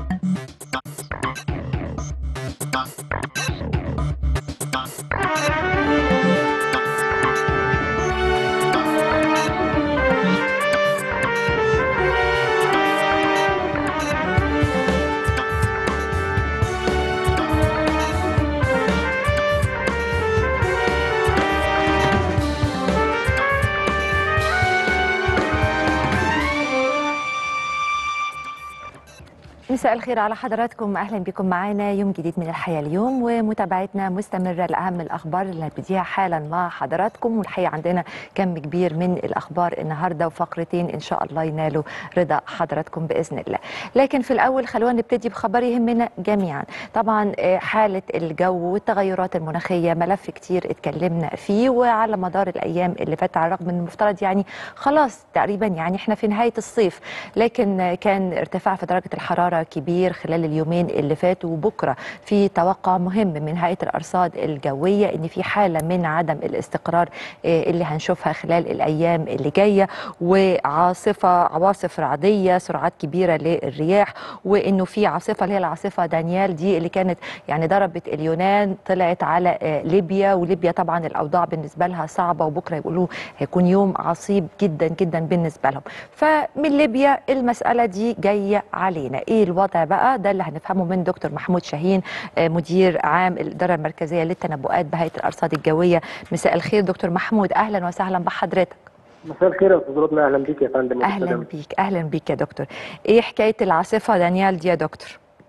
مساء الخير على حضراتكم اهلا بكم معنا يوم جديد من الحياه اليوم ومتابعتنا مستمره لاهم الاخبار اللي هنبتديها حالا مع حضراتكم والحقيقه عندنا كم كبير من الاخبار النهارده وفقرتين ان شاء الله ينالوا رضا حضراتكم باذن الله لكن في الاول خلونا نبتدي بخبر يهمنا جميعا طبعا آه، حاله الجو والتغيرات المناخيه ملف كتير اتكلمنا فيه وعلى مدار الايام اللي فاتت على الرغم من المفترض يعني خلاص تقريبا يعني احنا في نهايه الصيف لكن آه، كان ارتفاع في درجه الحراره كبير خلال اليومين اللي فاتوا وبكره في توقع مهم من هيئه الارصاد الجويه ان في حاله من عدم الاستقرار آه، اللي هنشوفها خلال الايام اللي جايه وعاصفه عواصف رعديه سرعات كبيره للرياح وانه في عاصفه اللي هي العاصفه دانيال دي اللي كانت يعني ضربت اليونان طلعت على آه، ليبيا وليبيا طبعا الاوضاع بالنسبه لها صعبه وبكره يقولوا هيكون يوم عصيب جدا جدا بالنسبه لهم فمن ليبيا المساله دي جايه علينا ايه الوضع بقى ده اللي هنفهمه من دكتور محمود شاهين آه، مدير عام الاداره المركزيه للتنبؤات بهيئه الارصاد الجويه مساء الخير دكتور محمود اهلا وسهلا بحضرتك مساء الخير يا استاذ رضنا اهلا بيك يا فندم اهلا وبالسلامة. بيك اهلا بيك يا دكتور ايه حكايه العاصفه دانيال دي يا دكتور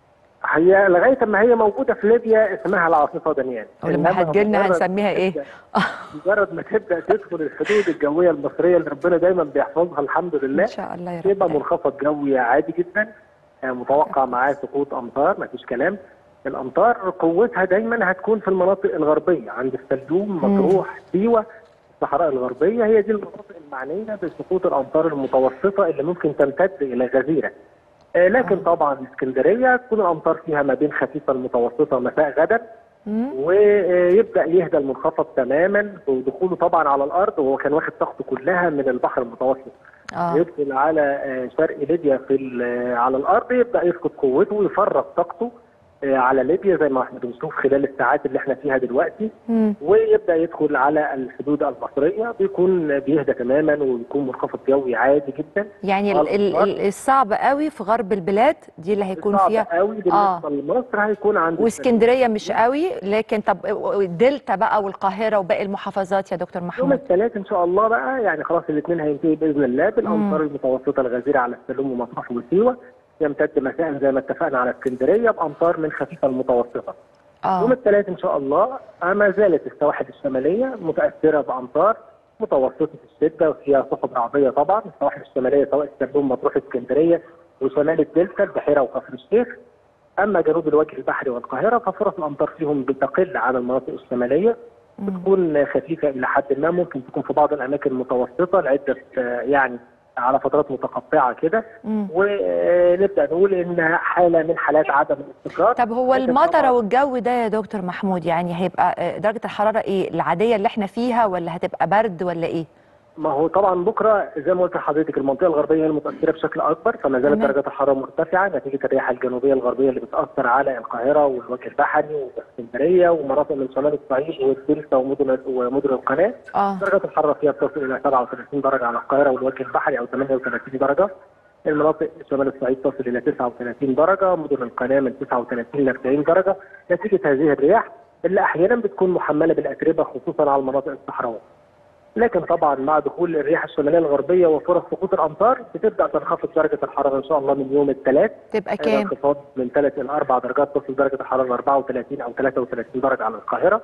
هي لغايه ما هي موجوده في ليبيا اسمها العاصفه دانيال ولما إنما هتجيلنا مجرد هنسميها ايه تبدأ- مجرد ما تبدا تدخل الحدود الجويه المصريه اللي ربنا دايما بيحفظها الحمد لله ان شاء الله يا رب يبقى منخفض جوي عادي جدا آه، متوقع معاه سقوط امطار مفيش كلام الامطار قوتها دايما هتكون في المناطق الغربيه عند السلوم مطروح سيوه الصحراء الغربيه هي دي المناطق المعنيه بسقوط الامطار المتوسطه اللي ممكن تمتد الى جزيره آه، لكن طبعا اسكندريه تكون الامطار فيها ما بين خفيفه المتوسطه مساء غدا مم. ويبدا يهدى المنخفض تماما ودخوله طبعا على الارض وهو كان واخد طاقته كلها من البحر المتوسط اه يدخل على آه، شرق ليبيا في ال- آه، على الارض يبدا يفقد قوته ويفرغ طاقته آه، على ليبيا زي ما احنا بنشوف خلال الساعات اللي احنا فيها دلوقتي مم. ويبدا يدخل على الحدود المصريه بيكون بيهدى تماما ويكون منخفض جوي عادي جدا يعني ال- ال- ال- الصعب قوي في غرب البلاد دي اللي هيكون صعب فيها قوي بالنسبه لمصر هيكون عند واسكندريه مش قوي لكن طب الدلتا بقى والقاهره وباقي المحافظات يا دكتور يوم محمود الثلاث ان شاء الله بقى يعني خلاص الاثنين هينتهي باذن الله بالامطار المتوسطه الغزيره على السلوم ومطروح وسيوه يمتد مساء زي ما اتفقنا على اسكندريه بامطار من خفيفه المتوسطه. يوم اه الثلاث ان شاء الله ما زالت السواحل الشماليه متاثره بامطار متوسطه الشده وفيها سحب رعديه طبعا السواحل الشماليه سواء السلوم مطروح اسكندريه وشمال الدلتا البحيره وكفر الشيخ اما جنوب الوجه البحري والقاهره ففرص الامطار فيهم بتقل عن المناطق الشماليه بتكون خفيفه الى حد ما ممكن تكون في بعض الاماكن متوسطه لعده آه، يعني على فترات متقطعه كده مم. ونبدا نقول انها حاله من حالات عدم الاستقرار طب هو لكن المطره طبعاً والجو ده يا دكتور محمود يعني هيبقى آه، درجه الحراره ايه العاديه اللي احنا فيها ولا هتبقى برد ولا ايه ما هو طبعا بكره زي ما قلت لحضرتك المنطقه الغربيه هي المتاثره بشكل اكبر فما زالت تمام. درجات الحراره مرتفعه نتيجه الرياح الجنوبيه الغربيه اللي بتاثر على القاهره والوجه البحري واسكندريه ومناطق من شمال الصعيد والدلتا ومدن ومدن القناه اه درجات الحراره فيها تصل الى 37 درجه على القاهره والوجه البحري او 38 درجه المناطق شمال الصعيد تصل الى 39 درجه مدن القناه من 39 ل 40 درجه نتيجه هذه الرياح اللي احيانا بتكون محمله بالاتربه خصوصا على المناطق الصحراويه لكن طبعا مع دخول الرياح الشماليه الغربيه وفرص سقوط الامطار بتبدا تنخفض درجه الحراره ان شاء الله من يوم الثلاث تبقى هيبقى كام انخفاض من 3 الى 4 درجات تصل درجه الحراره ل 34 او 33 درجه على القاهره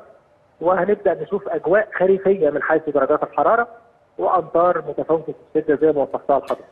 وهنبدا نشوف اجواء خريفيه من حيث درجات الحراره وامطار متفاوته الشده زي ما وصفتها لحضرتك.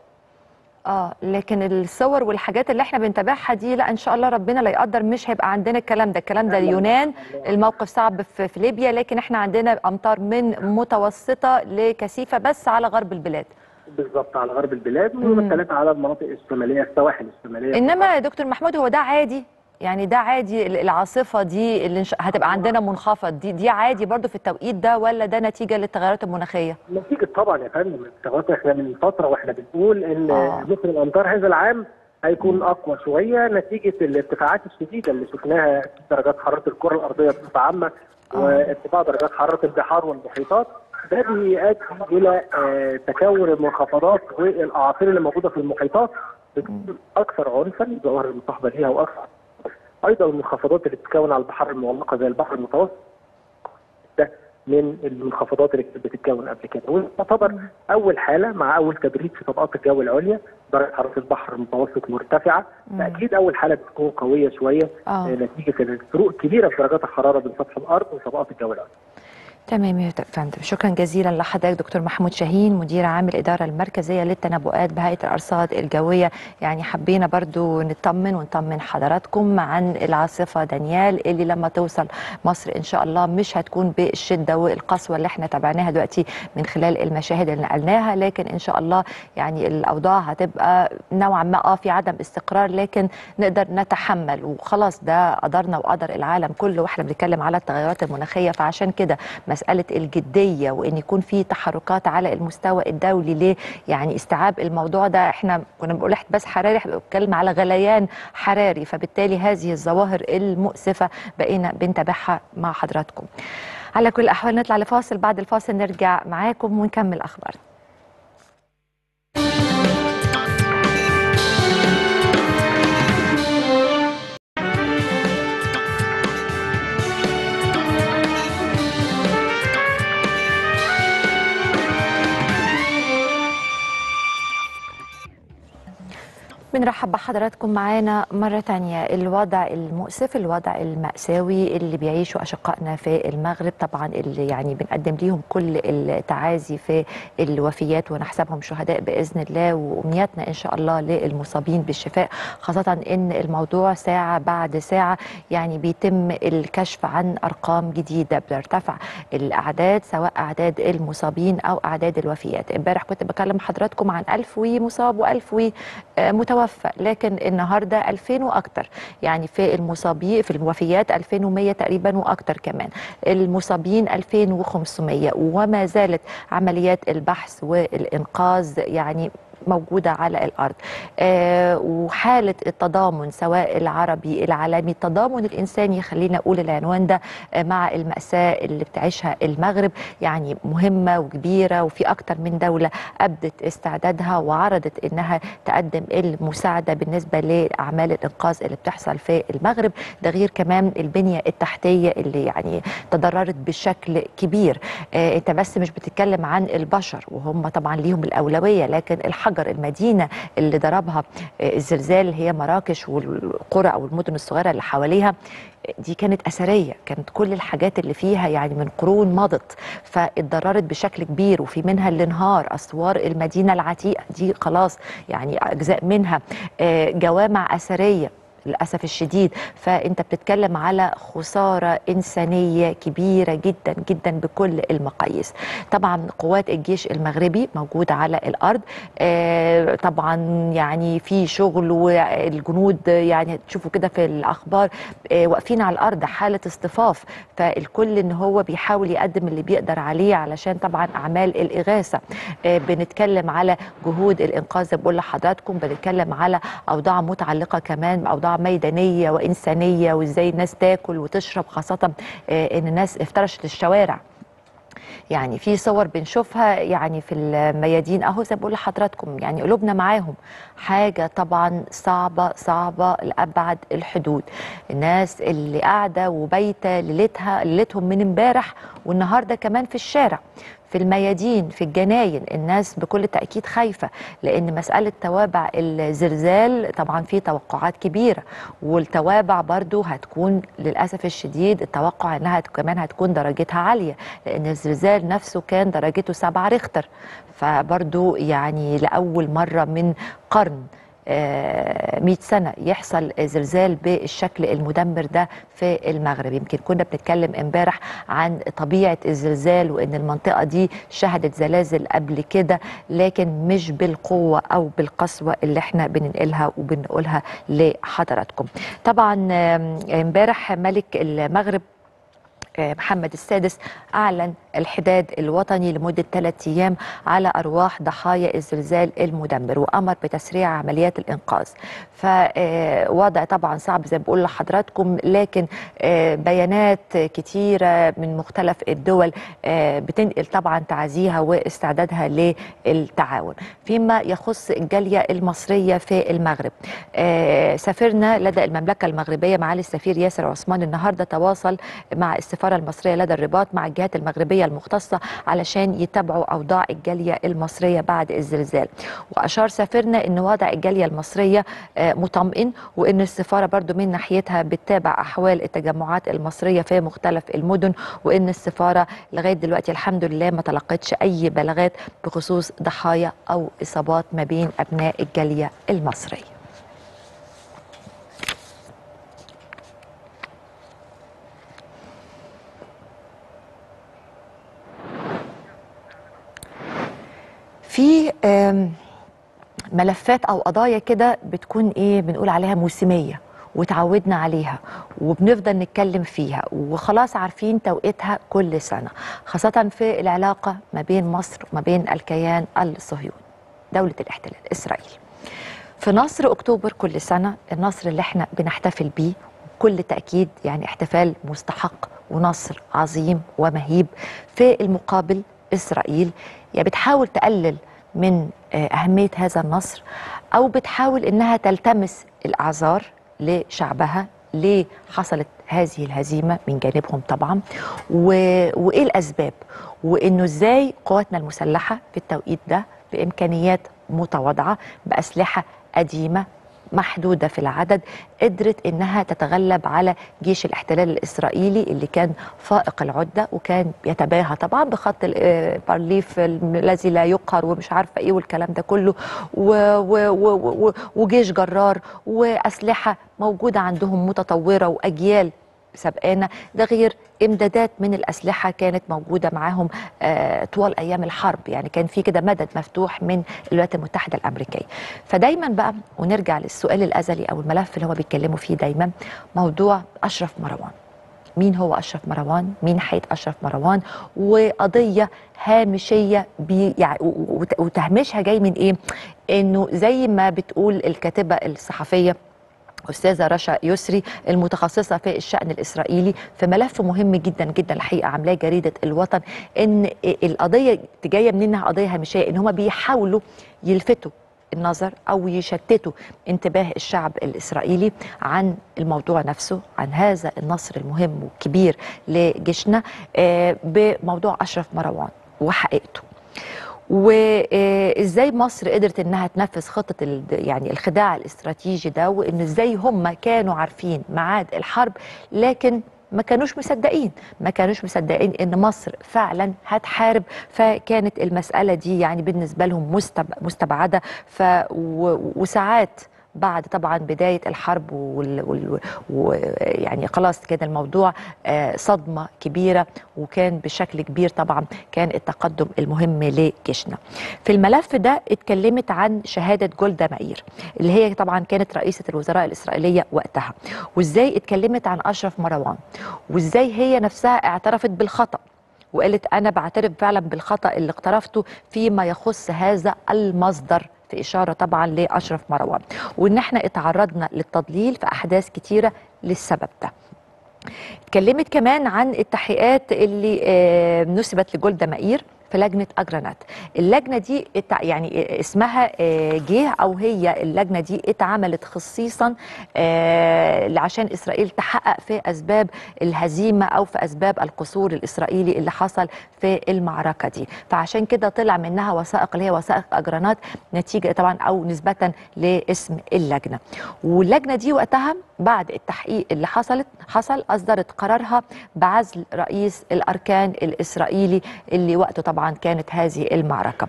اه لكن الصور والحاجات اللي احنا بنتابعها دي لا ان شاء الله ربنا لا يقدر مش هيبقى عندنا الكلام ده الكلام ده لا، لا، لا. اليونان الموقف صعب في, في ليبيا لكن احنا عندنا امطار من متوسطه لكثيفه بس على غرب البلاد بالظبط على غرب البلاد ويوم مم. الثلاث على المناطق الشماليه السواحل الشماليه انما يا دكتور محمود هو ده عادي يعني ده عادي ال- العاصفه دي اللي نش- هتبقى عندنا منخفض دي دي عادي برضو في التوقيت ده ولا ده نتيجه للتغيرات المناخيه نتيجه طبعا يا فندم التغيرات احنا من فتره واحنا بنقول ان آه. مثل الامطار هذا العام هيكون اقوى شويه نتيجه الارتفاعات الشديده اللي شفناها في درجات حراره الكره الارضيه بصفه عامه وارتفاع درجات حراره البحار والمحيطات ده بيؤدي الى آه، تكون المنخفضات والاعاصير اللي موجوده في المحيطات بتكون اكثر عنفا الظواهر المصاحبه ليها واكثر ايضا المنخفضات اللي بتتكون على البحار المعلقه زي البحر المتوسط ده من المنخفضات اللي كانت بتتكون قبل كده وتعتبر اول حاله مع اول تبريد في طبقات الجو العليا درجه حراره البحر المتوسط مرتفعه فاكيد اول حاله بتكون قويه شويه آه. آه، نتيجه الفروق كبيره في درجات الحراره بين سطح الارض وطبقات الجو العليا تمام يا فندم شكرا جزيلا لحضرتك دكتور محمود شاهين مدير عام الإدارة المركزية للتنبؤات بهيئة الأرصاد الجوية يعني حبينا برضو نطمن ونطمن حضراتكم عن العاصفة دانيال اللي لما توصل مصر إن شاء الله مش هتكون بالشدة والقسوة اللي احنا تابعناها دلوقتي من خلال المشاهد اللي نقلناها لكن إن شاء الله يعني الأوضاع هتبقى نوعا ما اه في عدم استقرار لكن نقدر نتحمل وخلاص ده قدرنا وقدر العالم كله واحنا بنتكلم على التغيرات المناخية فعشان كده مسألة الجدية وإن يكون في تحركات على المستوى الدولي ليه يعني استيعاب الموضوع ده احنا كنا بنقول احتباس حراري احنا بنتكلم على غليان حراري فبالتالي هذه الظواهر المؤسفة بقينا بنتابعها مع حضراتكم على كل الأحوال نطلع لفاصل بعد الفاصل نرجع معاكم ونكمل أخبارنا بنرحب بحضراتكم معانا مرة تانية الوضع المؤسف الوضع المأساوي اللي بيعيشه أشقائنا في المغرب طبعا اللي يعني بنقدم ليهم كل التعازي في الوفيات ونحسبهم شهداء بإذن الله وأمنياتنا إن شاء الله للمصابين بالشفاء خاصة إن الموضوع ساعة بعد ساعة يعني بيتم الكشف عن أرقام جديدة بترتفع الأعداد سواء أعداد المصابين أو أعداد الوفيات امبارح كنت بكلم حضراتكم عن 1000 ومصاب و1000 ومتوفى لكن النهارده 2000 واكتر يعني في المصابين في الوفيات 2100 تقريبا واكتر كمان المصابين 2500 وما زالت عمليات البحث والانقاذ يعني موجودة على الأرض آه وحالة التضامن سواء العربي العالمي التضامن الإنساني خلينا أقول العنوان ده آه مع المأساة اللي بتعيشها المغرب يعني مهمة وكبيرة وفي أكتر من دولة أبدت استعدادها وعرضت إنها تقدم المساعدة بالنسبة لأعمال الإنقاذ اللي بتحصل في المغرب ده غير كمان البنية التحتية اللي يعني تضررت بشكل كبير آه أنت بس مش بتتكلم عن البشر وهم طبعا ليهم الأولوية لكن الحجر المدينة اللي ضربها الزلزال هي مراكش والقرى أو المدن الصغيرة اللي حواليها دي كانت أثرية كانت كل الحاجات اللي فيها يعني من قرون مضت فاتضررت بشكل كبير وفي منها اللي انهار أسوار المدينة العتيقة دي خلاص يعني أجزاء منها جوامع أثرية للأسف الشديد فأنت بتتكلم على خسارة إنسانية كبيرة جدا جدا بكل المقاييس طبعا قوات الجيش المغربي موجودة على الأرض آه طبعا يعني في شغل والجنود يعني تشوفوا كده في الأخبار آه واقفين على الأرض حالة اصطفاف فالكل إن هو بيحاول يقدم اللي بيقدر عليه علشان طبعا أعمال الإغاثة آه بنتكلم على جهود الإنقاذ بقول لحضراتكم بنتكلم على أوضاع متعلقة كمان بأوضاع ميدانيه وانسانيه وازاي الناس تاكل وتشرب خاصه ان الناس افترشت الشوارع يعني في صور بنشوفها يعني في الميادين اهو زي بقول لحضراتكم يعني قلوبنا معاهم حاجه طبعا صعبه صعبه لابعد الحدود الناس اللي قاعده وبايته ليلتها ليلتهم من امبارح والنهارده كمان في الشارع في الميادين في الجناين الناس بكل تأكيد خايفة لأن مسألة توابع الزلزال طبعا في توقعات كبيرة والتوابع برضو هتكون للأسف الشديد التوقع أنها كمان هتكون درجتها عالية لأن الزلزال نفسه كان درجته سبعة ريختر فبرضو يعني لأول مرة من قرن 100 سنة يحصل زلزال بالشكل المدمر ده في المغرب يمكن كنا بنتكلم امبارح عن طبيعة الزلزال وان المنطقة دي شهدت زلازل قبل كده لكن مش بالقوة او بالقسوة اللي احنا بننقلها وبنقولها لحضراتكم طبعا امبارح ملك المغرب محمد السادس أعلن الحداد الوطني لمدة ثلاثة أيام على أرواح ضحايا الزلزال المدمر وأمر بتسريع عمليات الإنقاذ فوضع طبعا صعب زي ما بقول لحضراتكم لكن بيانات كتيرة من مختلف الدول بتنقل طبعا تعزيها واستعدادها للتعاون فيما يخص الجالية المصرية في المغرب سافرنا لدى المملكة المغربية معالي السفير ياسر عثمان النهاردة تواصل مع السفارة المصرية لدى الرباط مع الجهات المغربية المختصة علشان يتابعوا أوضاع الجالية المصرية بعد الزلزال وأشار سفيرنا أن وضع الجالية المصرية مطمئن وأن السفارة برضو من ناحيتها بتتابع أحوال التجمعات المصرية في مختلف المدن وأن السفارة لغاية دلوقتي الحمد لله ما تلقتش أي بلاغات بخصوص ضحايا أو إصابات ما بين أبناء الجالية المصرية في ملفات او قضايا كده بتكون ايه بنقول عليها موسميه وتعودنا عليها وبنفضل نتكلم فيها وخلاص عارفين توقيتها كل سنه خاصه في العلاقه ما بين مصر وما بين الكيان الصهيوني دوله الاحتلال اسرائيل في نصر اكتوبر كل سنه النصر اللي احنا بنحتفل بيه بكل تاكيد يعني احتفال مستحق ونصر عظيم ومهيب في المقابل اسرائيل يا بتحاول تقلل من أهمية هذا النصر أو بتحاول إنها تلتمس الأعذار لشعبها ليه حصلت هذه الهزيمة من جانبهم طبعا و... وإيه الأسباب وإنه إزاي قواتنا المسلحة في التوقيت ده بإمكانيات متواضعة بأسلحة قديمة محدودة في العدد قدرت إنها تتغلب على جيش الاحتلال الإسرائيلي اللي كان فائق العدة وكان يتباهى طبعا بخط البارليف الذي لا يقهر ومش عارفة إيه والكلام ده كله و و و وجيش جرار وأسلحة موجودة عندهم متطورة وأجيال سبقانا ده غير امدادات من الاسلحه كانت موجوده معاهم آه طوال ايام الحرب يعني كان في كده مدد مفتوح من الولايات المتحده الامريكيه فدايما بقى ونرجع للسؤال الازلي او الملف اللي هو بيتكلموا فيه دايما موضوع اشرف مروان مين هو اشرف مروان مين حياه اشرف مروان وقضيه هامشيه بي يعني وتهميشها جاي من ايه انه زي ما بتقول الكاتبه الصحفيه استاذه رشا يسري المتخصصه في الشان الاسرائيلي في ملف مهم جدا جدا الحقيقه عاملاه جريده الوطن ان القضيه جايه منها قضيه هامشيه ان هم بيحاولوا يلفتوا النظر او يشتتوا انتباه الشعب الاسرائيلي عن الموضوع نفسه عن هذا النصر المهم والكبير لجيشنا بموضوع اشرف مروان وحقيقته وازاي مصر قدرت انها تنفذ خطه يعني الخداع الاستراتيجي ده وان ازاي هم كانوا عارفين ميعاد الحرب لكن ما كانوش مصدقين ما كانوش مصدقين ان مصر فعلا هتحارب فكانت المساله دي يعني بالنسبه لهم مستبعده ف وساعات بعد طبعا بدايه الحرب وال... وال... ويعني خلاص كان الموضوع آه صدمه كبيره وكان بشكل كبير طبعا كان التقدم المهم لجيشنا. في الملف ده اتكلمت عن شهاده جولدا مائير اللي هي طبعا كانت رئيسه الوزراء الاسرائيليه وقتها وازاي اتكلمت عن اشرف مروان وازاي هي نفسها اعترفت بالخطا وقالت انا بعترف فعلا بالخطا اللي اقترفته فيما يخص هذا المصدر في إشارة طبعا لأشرف مروان وإن احنا اتعرضنا للتضليل في أحداث كتيرة للسبب ده اتكلمت كمان عن التحقيقات اللي آه نسبت لجولدا مائير في لجنه اجرانات اللجنه دي يعني اسمها جه او هي اللجنه دي اتعملت خصيصا عشان اسرائيل تحقق في اسباب الهزيمه او في اسباب القصور الاسرائيلي اللي حصل في المعركه دي فعشان كده طلع منها وثائق اللي هي وثائق اجرانات نتيجه طبعا او نسبه لاسم اللجنه واللجنه دي وقتها بعد التحقيق اللي حصلت حصل اصدرت قرارها بعزل رئيس الاركان الاسرائيلي اللي وقته طبعا طبعا كانت هذه المعركة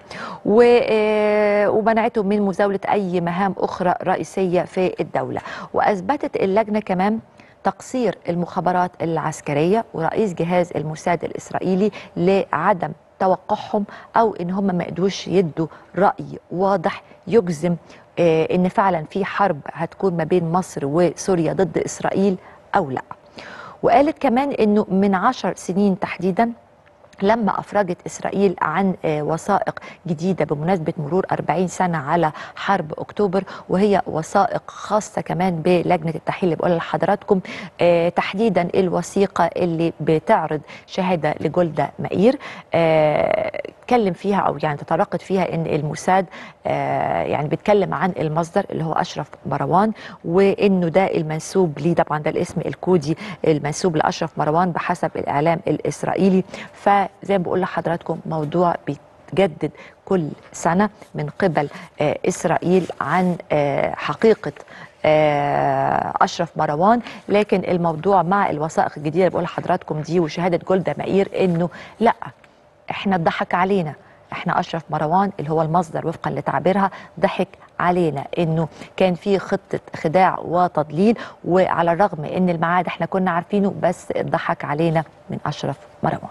ومنعته من مزاولة أي مهام أخرى رئيسية في الدولة وأثبتت اللجنة كمان تقصير المخابرات العسكرية ورئيس جهاز الموساد الإسرائيلي لعدم توقعهم أو إن هم ما قدروش يدوا رأي واضح يجزم إن فعلا في حرب هتكون ما بين مصر وسوريا ضد إسرائيل أو لأ وقالت كمان انه من عشر سنين تحديدا لما أفرجت إسرائيل عن آه، وثائق جديدة بمناسبة مرور 40 سنة على حرب أكتوبر وهي وثائق خاصة كمان بلجنة التحليل اللي بقولها لحضراتكم آه، تحديدا الوثيقة اللي بتعرض شهادة لجولدا مائير آه، اتكلم فيها أو يعني تطرقت فيها إن الموساد آه، يعني بيتكلم عن المصدر اللي هو أشرف مروان وإنه ده المنسوب ليه طبعا ده الاسم الكودي المنسوب لأشرف مروان بحسب الإعلام الإسرائيلي فزي ما بقول لحضراتكم موضوع بيتجدد كل سنة من قبل آه، إسرائيل عن آه، حقيقة آه، أشرف مروان لكن الموضوع مع الوثائق الجديدة اللي بقول لحضراتكم دي وشهادة جولدا مائير إنه لأ احنا اتضحك علينا احنا اشرف مروان اللي هو المصدر وفقا لتعبيرها ضحك علينا انه كان في خطه خداع وتضليل وعلى الرغم ان الميعاد احنا كنا عارفينه بس اتضحك علينا من اشرف مروان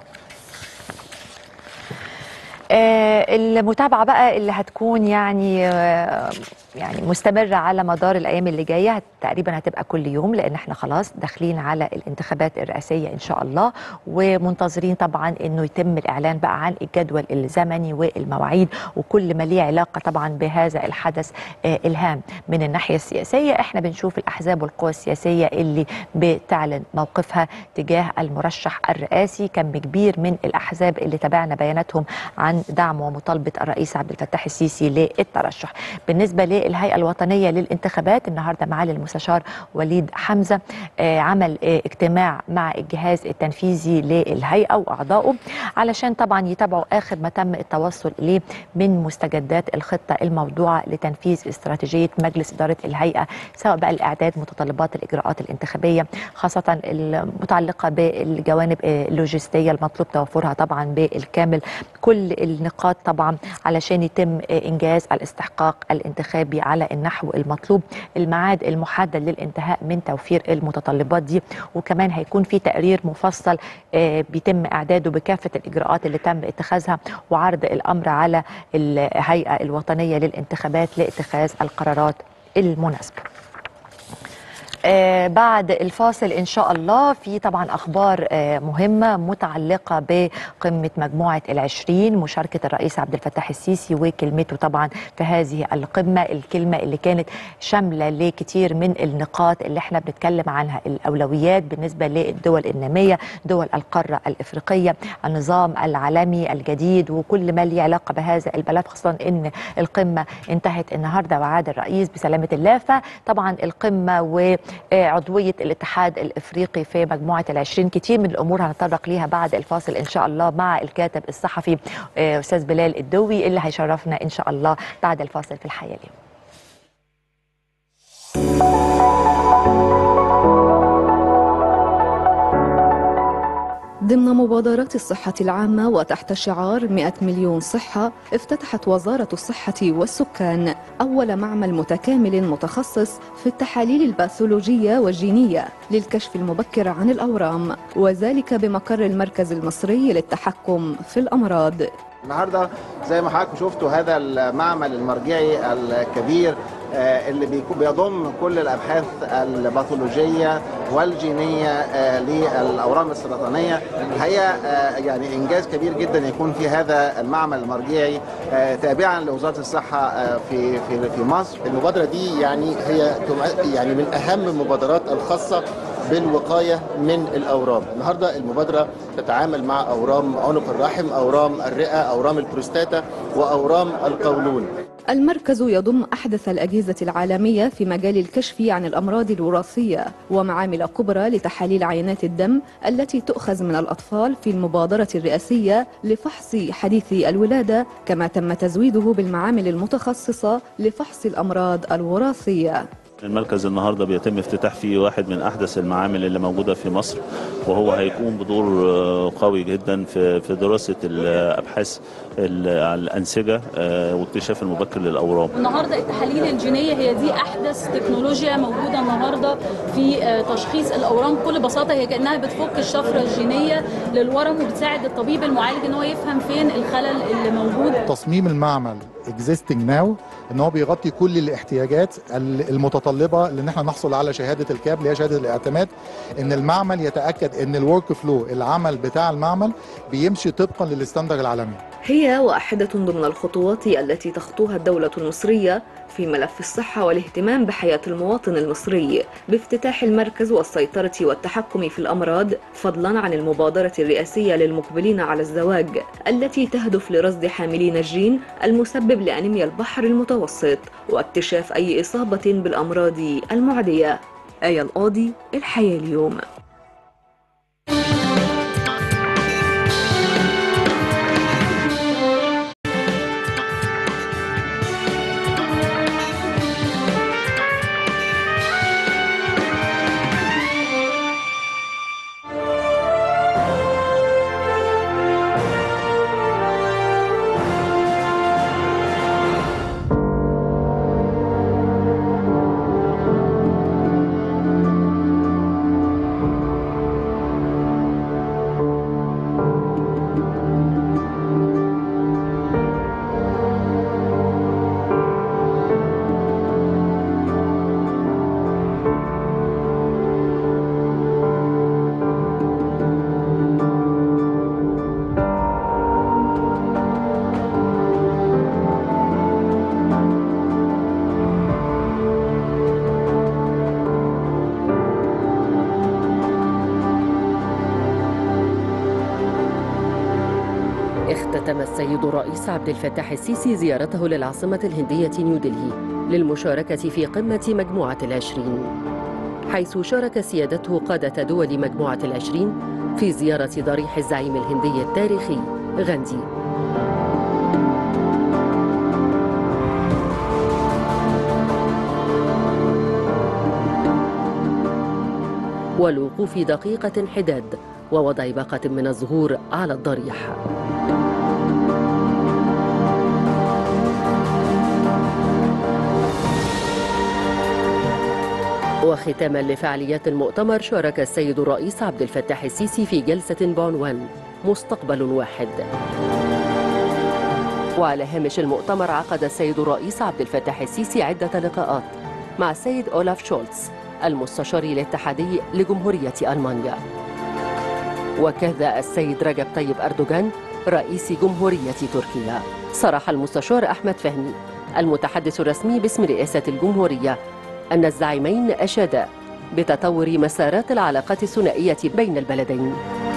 آه، المتابعة بقى اللي هتكون يعني آه، يعني مستمرة على مدار الأيام اللي جاية هت- تقريبا هتبقى كل يوم لأن احنا خلاص داخلين على الانتخابات الرئاسية إن شاء الله ومنتظرين طبعا إنه يتم الإعلان بقى عن الجدول الزمني والمواعيد وكل ما ليه علاقة طبعا بهذا الحدث آه، الهام من الناحية السياسية احنا بنشوف الأحزاب والقوى السياسية اللي بتعلن موقفها تجاه المرشح الرئاسي كم كبير من الأحزاب اللي تابعنا بياناتهم عن دعم ومطالبة الرئيس عبد الفتاح السيسي للترشح بالنسبة للهيئة الوطنية للانتخابات النهاردة معالي المستشار وليد حمزة آه، عمل آه، اجتماع مع الجهاز التنفيذي للهيئة وأعضائه علشان طبعا يتابعوا آخر ما تم التوصل إليه من مستجدات الخطة الموضوعة لتنفيذ استراتيجية مجلس إدارة الهيئة سواء بقى الإعداد متطلبات الإجراءات الانتخابية خاصة المتعلقة بالجوانب آه، اللوجستية المطلوب توفرها طبعا بالكامل كل النقاط طبعا علشان يتم آه، إنجاز الاستحقاق الانتخابي على النحو المطلوب الميعاد المحدد للانتهاء من توفير المتطلبات دي وكمان هيكون في تقرير مفصل آه، بيتم إعداده بكافة الإجراءات اللي تم اتخاذها وعرض الأمر على الهيئة الوطنية للانتخابات لاتخاذ القرارات المناسبة آه بعد الفاصل ان شاء الله في طبعا اخبار آه مهمه متعلقه بقمه مجموعه العشرين مشاركه الرئيس عبد الفتاح السيسي وكلمته طبعا في هذه القمه الكلمه اللي كانت شامله لكثير من النقاط اللي احنا بنتكلم عنها الاولويات بالنسبه للدول الناميه دول القاره الافريقيه النظام العالمي الجديد وكل ما له علاقه بهذا البلد خاصه ان القمه انتهت النهارده وعاد الرئيس بسلامه الله فطبعا القمه وعضويه الاتحاد الافريقي في مجموعه العشرين كتير من الامور هنتطرق ليها بعد الفاصل ان شاء الله مع الكاتب الصحفي آه، استاذ بلال الدوي اللي هيشرفنا ان شاء الله بعد الفاصل في الحياه اليوم ضمن مبادرات الصحة العامة وتحت شعار 100 مليون صحة افتتحت وزارة الصحة والسكان أول معمل متكامل متخصص في التحاليل الباثولوجية والجينية للكشف المبكر عن الأورام وذلك بمقر المركز المصري للتحكم في الأمراض النهارده زي ما حضراتكم شفتوا هذا المعمل المرجعي الكبير آه، اللي بيكون بيضم كل الابحاث الباثولوجيه والجينيه آه، للاورام السرطانيه الحقيقه آه، يعني انجاز كبير جدا يكون في هذا المعمل المرجعي آه، تابعا لوزاره الصحه آه، في في في مصر المبادرة دي يعني هي تم- يعني من أهم المبادرات الخاصة بالوقاية من الأورام النهاردة المبادرة تتعامل مع أورام عنق الرحم أورام الرئة أورام البروستاتا وأورام القولون المركز يضم أحدث الأجهزة العالمية في مجال الكشف عن الأمراض الوراثية ومعامل كبرى لتحاليل عينات الدم التي تؤخذ من الأطفال في المبادرة الرئاسية لفحص حديثي الولادة كما تم تزويده بالمعامل المتخصصة لفحص الأمراض الوراثية المركز النهارده بيتم افتتاح فيه واحد من احدث المعامل اللي موجوده في مصر وهو هيكون بدور آه، قوي جدا في في دراسه الابحاث ال- الانسجه آه، واكتشاف المبكر للاورام. النهارده التحاليل الجينيه هي دي احدث تكنولوجيا موجوده النهارده في آه، تشخيص الاورام بكل بساطه هي كانها بتفك الشفره الجينيه للورم وبتساعد الطبيب المعالج ان هو يفهم فين الخلل اللي موجود تصميم المعمل existing now ان هو بيغطي كل الاحتياجات ال- المتطلبه لان احنا نحصل على شهاده الكاب اللي هي شهاده الاعتماد ان المعمل يتاكد ان الورك فلو العمل بتاع المعمل بيمشي طبقا للستاندر العالمي هي واحدة ضمن الخطوات التي تخطوها الدولة المصرية في ملف الصحة والاهتمام بحياة المواطن المصري بافتتاح المركز والسيطرة والتحكم في الأمراض فضلا عن المبادرة الرئاسية للمقبلين على الزواج التي تهدف لرصد حاملين الجين المسبب لأنيميا البحر المتوسط واكتشاف أي إصابة بالأمراض المعدية آية القاضي الحياة اليوم اختتم السيد الرئيس عبد الفتاح السيسي زيارته للعاصمة الهندية نيودلهي للمشاركة في قمة مجموعة العشرين حيث شارك سيادته قادة دول مجموعة العشرين في زيارة ضريح الزعيم الهندي التاريخي غاندي والوقوف دقيقة حداد ووضع باقة من الزهور على الضريح وختاما لفعاليات المؤتمر شارك السيد الرئيس عبد الفتاح السيسي في جلسة بعنوان مستقبل واحد وعلى هامش المؤتمر عقد السيد الرئيس عبد الفتاح السيسي عدة لقاءات مع السيد أولاف شولتز المستشار الاتحادي لجمهورية ألمانيا وكذا السيد رجب طيب أردوغان رئيس جمهورية تركيا صرح المستشار أحمد فهمي المتحدث الرسمي باسم رئاسة الجمهورية أن الزعيمين أشادا بتطور مسارات العلاقات الثنائية بين البلدين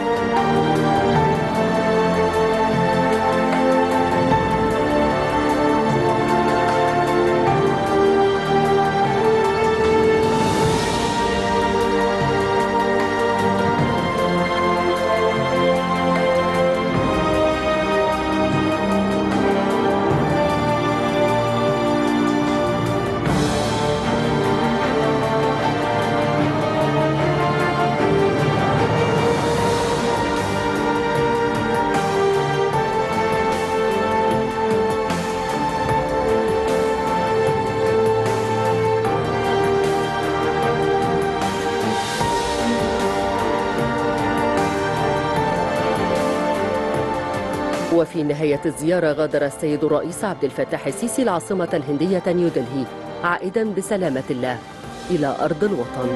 وفي نهاية الزيارة غادر السيد الرئيس عبد الفتاح السيسي العاصمة الهندية نيودلهي عائدا بسلامة الله إلى أرض الوطن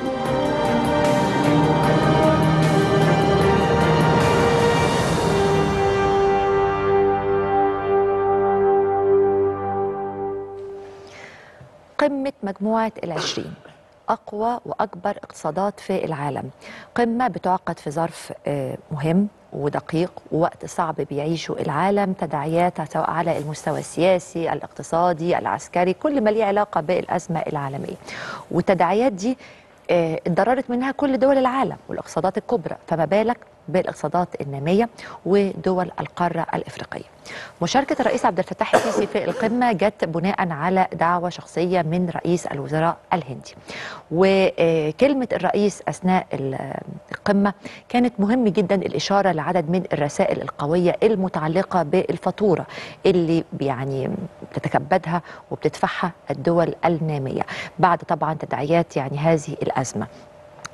قمة مجموعة العشرين أقوى وأكبر اقتصادات في العالم قمة بتعقد في ظرف آه، مهم ودقيق ووقت صعب بيعيشه العالم تداعياتها سواء على المستوى السياسي الاقتصادي العسكري كل ما ليه علاقة بالأزمة العالمية والتداعيات دي آه، اتضررت منها كل دول العالم والاقتصادات الكبرى فما بالك بالاقتصادات النامية ودول القارة الإفريقية مشاركة الرئيس عبد الفتاح السيسي في القمة جت بناء على دعوة شخصية من رئيس الوزراء الهندي وكلمة الرئيس أثناء القمة كانت مهم جدا الإشارة لعدد من الرسائل القوية المتعلقة بالفاتورة اللي يعني بتتكبدها وبتدفعها الدول النامية بعد طبعا تداعيات يعني هذه الأزمة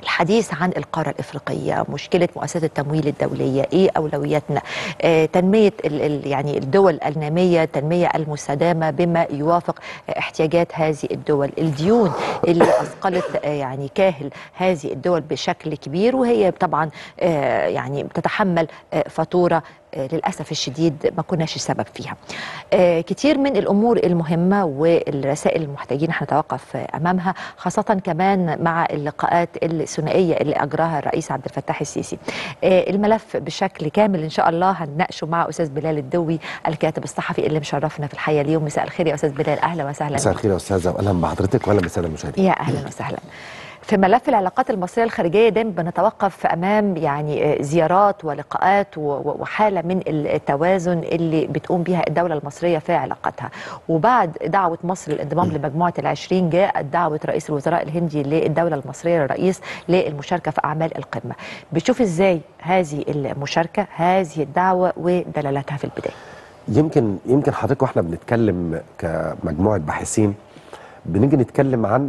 الحديث عن القارة الإفريقية مشكلة مؤسسات التمويل الدولية إيه أولوياتنا آه تنمية ال ال يعني الدول النامية التنمية المستدامة بما يوافق آه احتياجات هذه الدول الديون اللي أثقلت آه يعني كاهل هذه الدول بشكل كبير وهي طبعا آه يعني بتتحمل آه فاتورة آه، للأسف الشديد ما كناش السبب فيها آه، كتير من الأمور المهمة والرسائل المحتاجين احنا نتوقف آه، أمامها خاصة كمان مع اللقاءات الثنائية اللي أجراها الرئيس عبد الفتاح السيسي آه، الملف بشكل كامل إن شاء الله هنناقشه مع أستاذ بلال الدوي الكاتب الصحفي اللي مشرفنا في الحياة اليوم مساء الخير يا أستاذ بلال أهلا وسهلا مساء بك. الخير يا استاذه واهلا بحضرتك واهلا بالساده المشاهدين يا اهلا وسهلا في ملف العلاقات المصريه الخارجيه دايما بنتوقف امام يعني آه، زيارات ولقاءات و- و- وحاله من التوازن اللي بتقوم بها الدوله المصريه في علاقاتها وبعد دعوه مصر للانضمام لمجموعه العشرين جاءت دعوه رئيس الوزراء الهندي للدوله المصريه للرئيس للمشاركه في اعمال القمه بتشوف ازاي هذه المشاركه هذه الدعوه ودلالاتها في البدايه يمكن يمكن حضرتك واحنا بنتكلم كمجموعه باحثين بنيجي نتكلم عن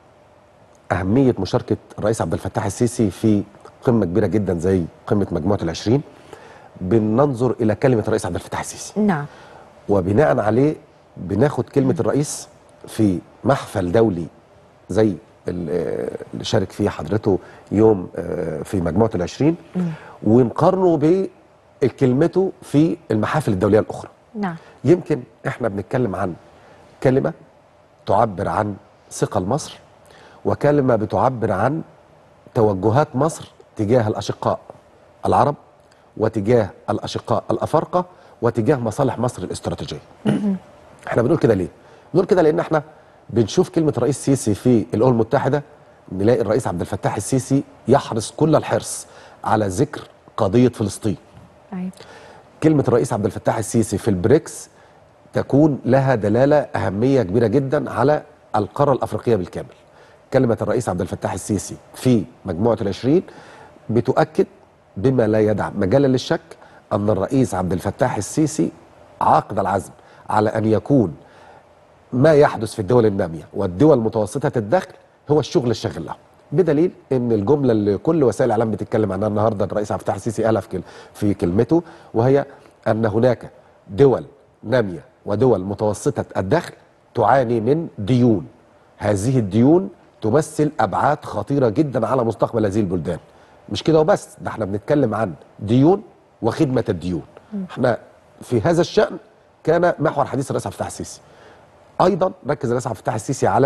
اهميه مشاركه الرئيس عبد الفتاح السيسي في قمه كبيره جدا زي قمه مجموعه العشرين بننظر الى كلمه الرئيس عبد الفتاح السيسي نعم وبناء عليه بناخد كلمه الرئيس في محفل دولي زي ال- آه، اللي شارك فيه حضرته يوم آه، في مجموعه العشرين ونقارنه بكلمته في المحافل الدوليه الاخرى نعم يمكن احنا بنتكلم عن كلمه تعبر عن ثقه لمصر وكلمه بتعبر عن توجهات مصر تجاه الاشقاء العرب وتجاه الاشقاء الافارقه وتجاه مصالح مصر الاستراتيجيه. احنا بنقول كده ليه؟ بنقول كده لان احنا بنشوف كلمه رئيس سيسي في الامم المتحده نلاقي الرئيس عبد الفتاح السيسي يحرص كل الحرص على ذكر قضيه فلسطين. أيوة. كلمه الرئيس عبد الفتاح السيسي في البريكس تكون لها دلاله اهميه كبيره جدا على القاره الافريقيه بالكامل. كلمه الرئيس عبد الفتاح السيسي في مجموعه العشرين بتؤكد بما لا يدع مجالا للشك ان الرئيس عبد الفتاح السيسي عاقد العزم على ان يكون ما يحدث في الدول الناميه والدول متوسطه الدخل هو الشغل الشاغل له بدليل ان الجمله اللي كل وسائل الاعلام بتتكلم عنها النهارده الرئيس عبد الفتاح السيسي قالها في كل- في كلمته وهي ان هناك دول ناميه ودول متوسطه الدخل تعاني من ديون هذه الديون تمثل ابعاد خطيره جدا على مستقبل هذه البلدان مش كده وبس ده احنا بنتكلم عن ديون وخدمه الديون احنا في هذا الشان كان محور حديث الرئيس عبد الفتاح السيسي ايضا ركز الرئيس عبد الفتاح السيسي على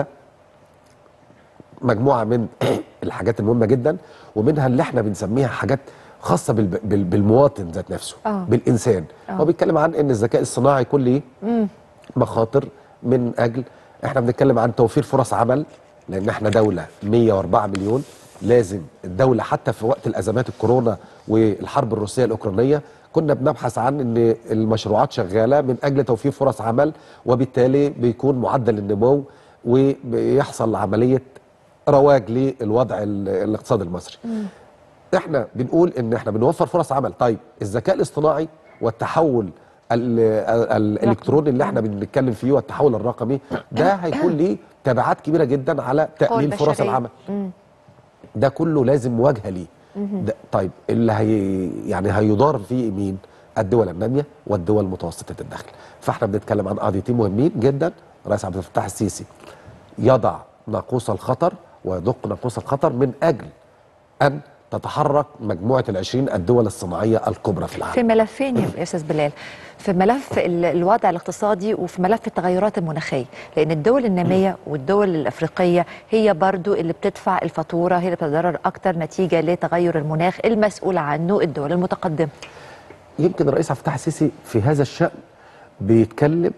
مجموعه من الحاجات المهمه جدا ومنها اللي احنا بنسميها حاجات خاصه بال- بال- بالمواطن ذات نفسه آه. بالانسان آه. هو بيتكلم عن ان الذكاء الصناعي يكون ليه مخاطر من اجل احنا بنتكلم عن توفير فرص عمل لان احنا دوله 104 مليون لازم الدوله حتى في وقت الازمات الكورونا والحرب الروسيه الاوكرانيه كنا بنبحث عن ان المشروعات شغاله من اجل توفير فرص عمل وبالتالي بيكون معدل النمو وبيحصل عمليه رواج للوضع ال- الاقتصادي المصري. احنا بنقول ان احنا بنوفر فرص عمل طيب الذكاء الاصطناعي والتحول ال- ال- الالكتروني اللي احنا بنتكلم فيه والتحول الرقمي ده هيكون ليه تبعات كبيره جدا على تقليل فرص بشرية. العمل مم. ده كله لازم مواجهه ليه ده طيب اللي هي يعني هيضار فيه مين الدول الناميه والدول متوسطه الدخل فاحنا بنتكلم عن قضيتين مهمين جدا الرئيس عبد الفتاح السيسي يضع ناقوس الخطر ويدق ناقوس الخطر من اجل ان تتحرك مجموعه العشرين الدول الصناعيه الكبرى في العالم في ملفين يا استاذ بلال في ملف ال- الوضع الاقتصادي وفي ملف التغيرات المناخيه لان الدول الناميه والدول الافريقيه هي برضو اللي بتدفع الفاتوره هي اللي بتتضرر اكتر نتيجه لتغير المناخ المسؤول عنه الدول المتقدمه يمكن الرئيس عبد الفتاح السيسي في هذا الشأن بيتكلم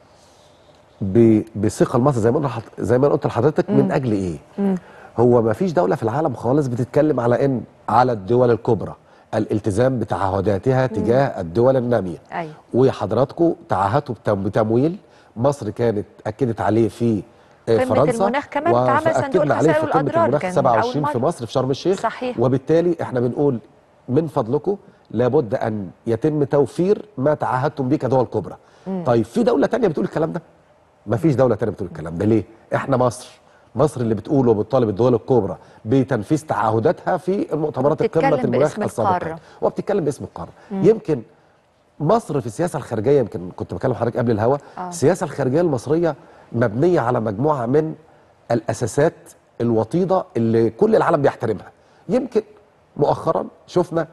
ب- بثقه لمصر زي ما قلت لحض- زي ما أنا قلت لحضرتك من اجل ايه؟ هو ما فيش دوله في العالم خالص بتتكلم على ان على الدول الكبرى الالتزام بتعهداتها تجاه الدول الناميه ايوه وحضراتكم تعهدتوا بتم- بتمويل مصر كانت اكدت عليه في آه، قمة فرنسا المناخ كمان اتعمل صندوق وأكدنا عليه في الخسائر قمه والأضرار المناخ كان أول 27 في مرة. مصر في شرم الشيخ صحيح. وبالتالي احنا بنقول من فضلكم لابد ان يتم توفير ما تعهدتم به كدول كبرى. طيب في دوله تانية بتقول الكلام ده؟ ما فيش دوله تانية بتقول الكلام ده ليه؟ احنا مصر مصر اللي بتقول وبتطالب الدول الكبرى بتنفيذ تعهداتها في المؤتمرات القمه وبتتكلم المناخ باسم السابقه القارة. وبتتكلم باسم القاره يمكن مصر في السياسه الخارجيه يمكن كنت بكلم حضرتك قبل الهوا آه. السياسه الخارجيه المصريه مبنيه على مجموعه من الاساسات الوطيده اللي كل العالم بيحترمها يمكن مؤخرا شفنا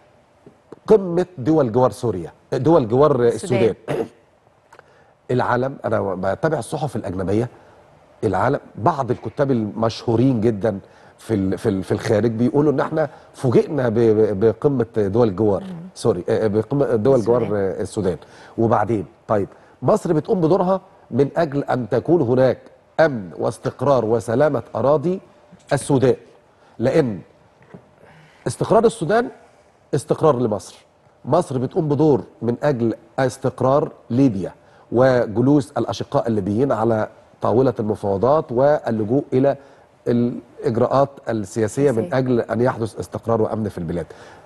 قمه دول جوار سوريا دول جوار السودان العالم انا بتابع الصحف الاجنبيه العالم بعض الكتاب المشهورين جدا في ال- في ال- في الخارج بيقولوا ان احنا فوجئنا ب- ب- بقمه دول الجوار سوري آه، بقمه دول جوار السودان. آه، السودان وبعدين طيب مصر بتقوم بدورها من اجل ان تكون هناك امن واستقرار وسلامه اراضي السودان لان استقرار السودان استقرار لمصر مصر بتقوم بدور من اجل استقرار ليبيا وجلوس الاشقاء الليبيين على طاوله المفاوضات واللجوء الى الاجراءات السياسيه من سياسية. اجل ان يحدث استقرار وامن في البلاد.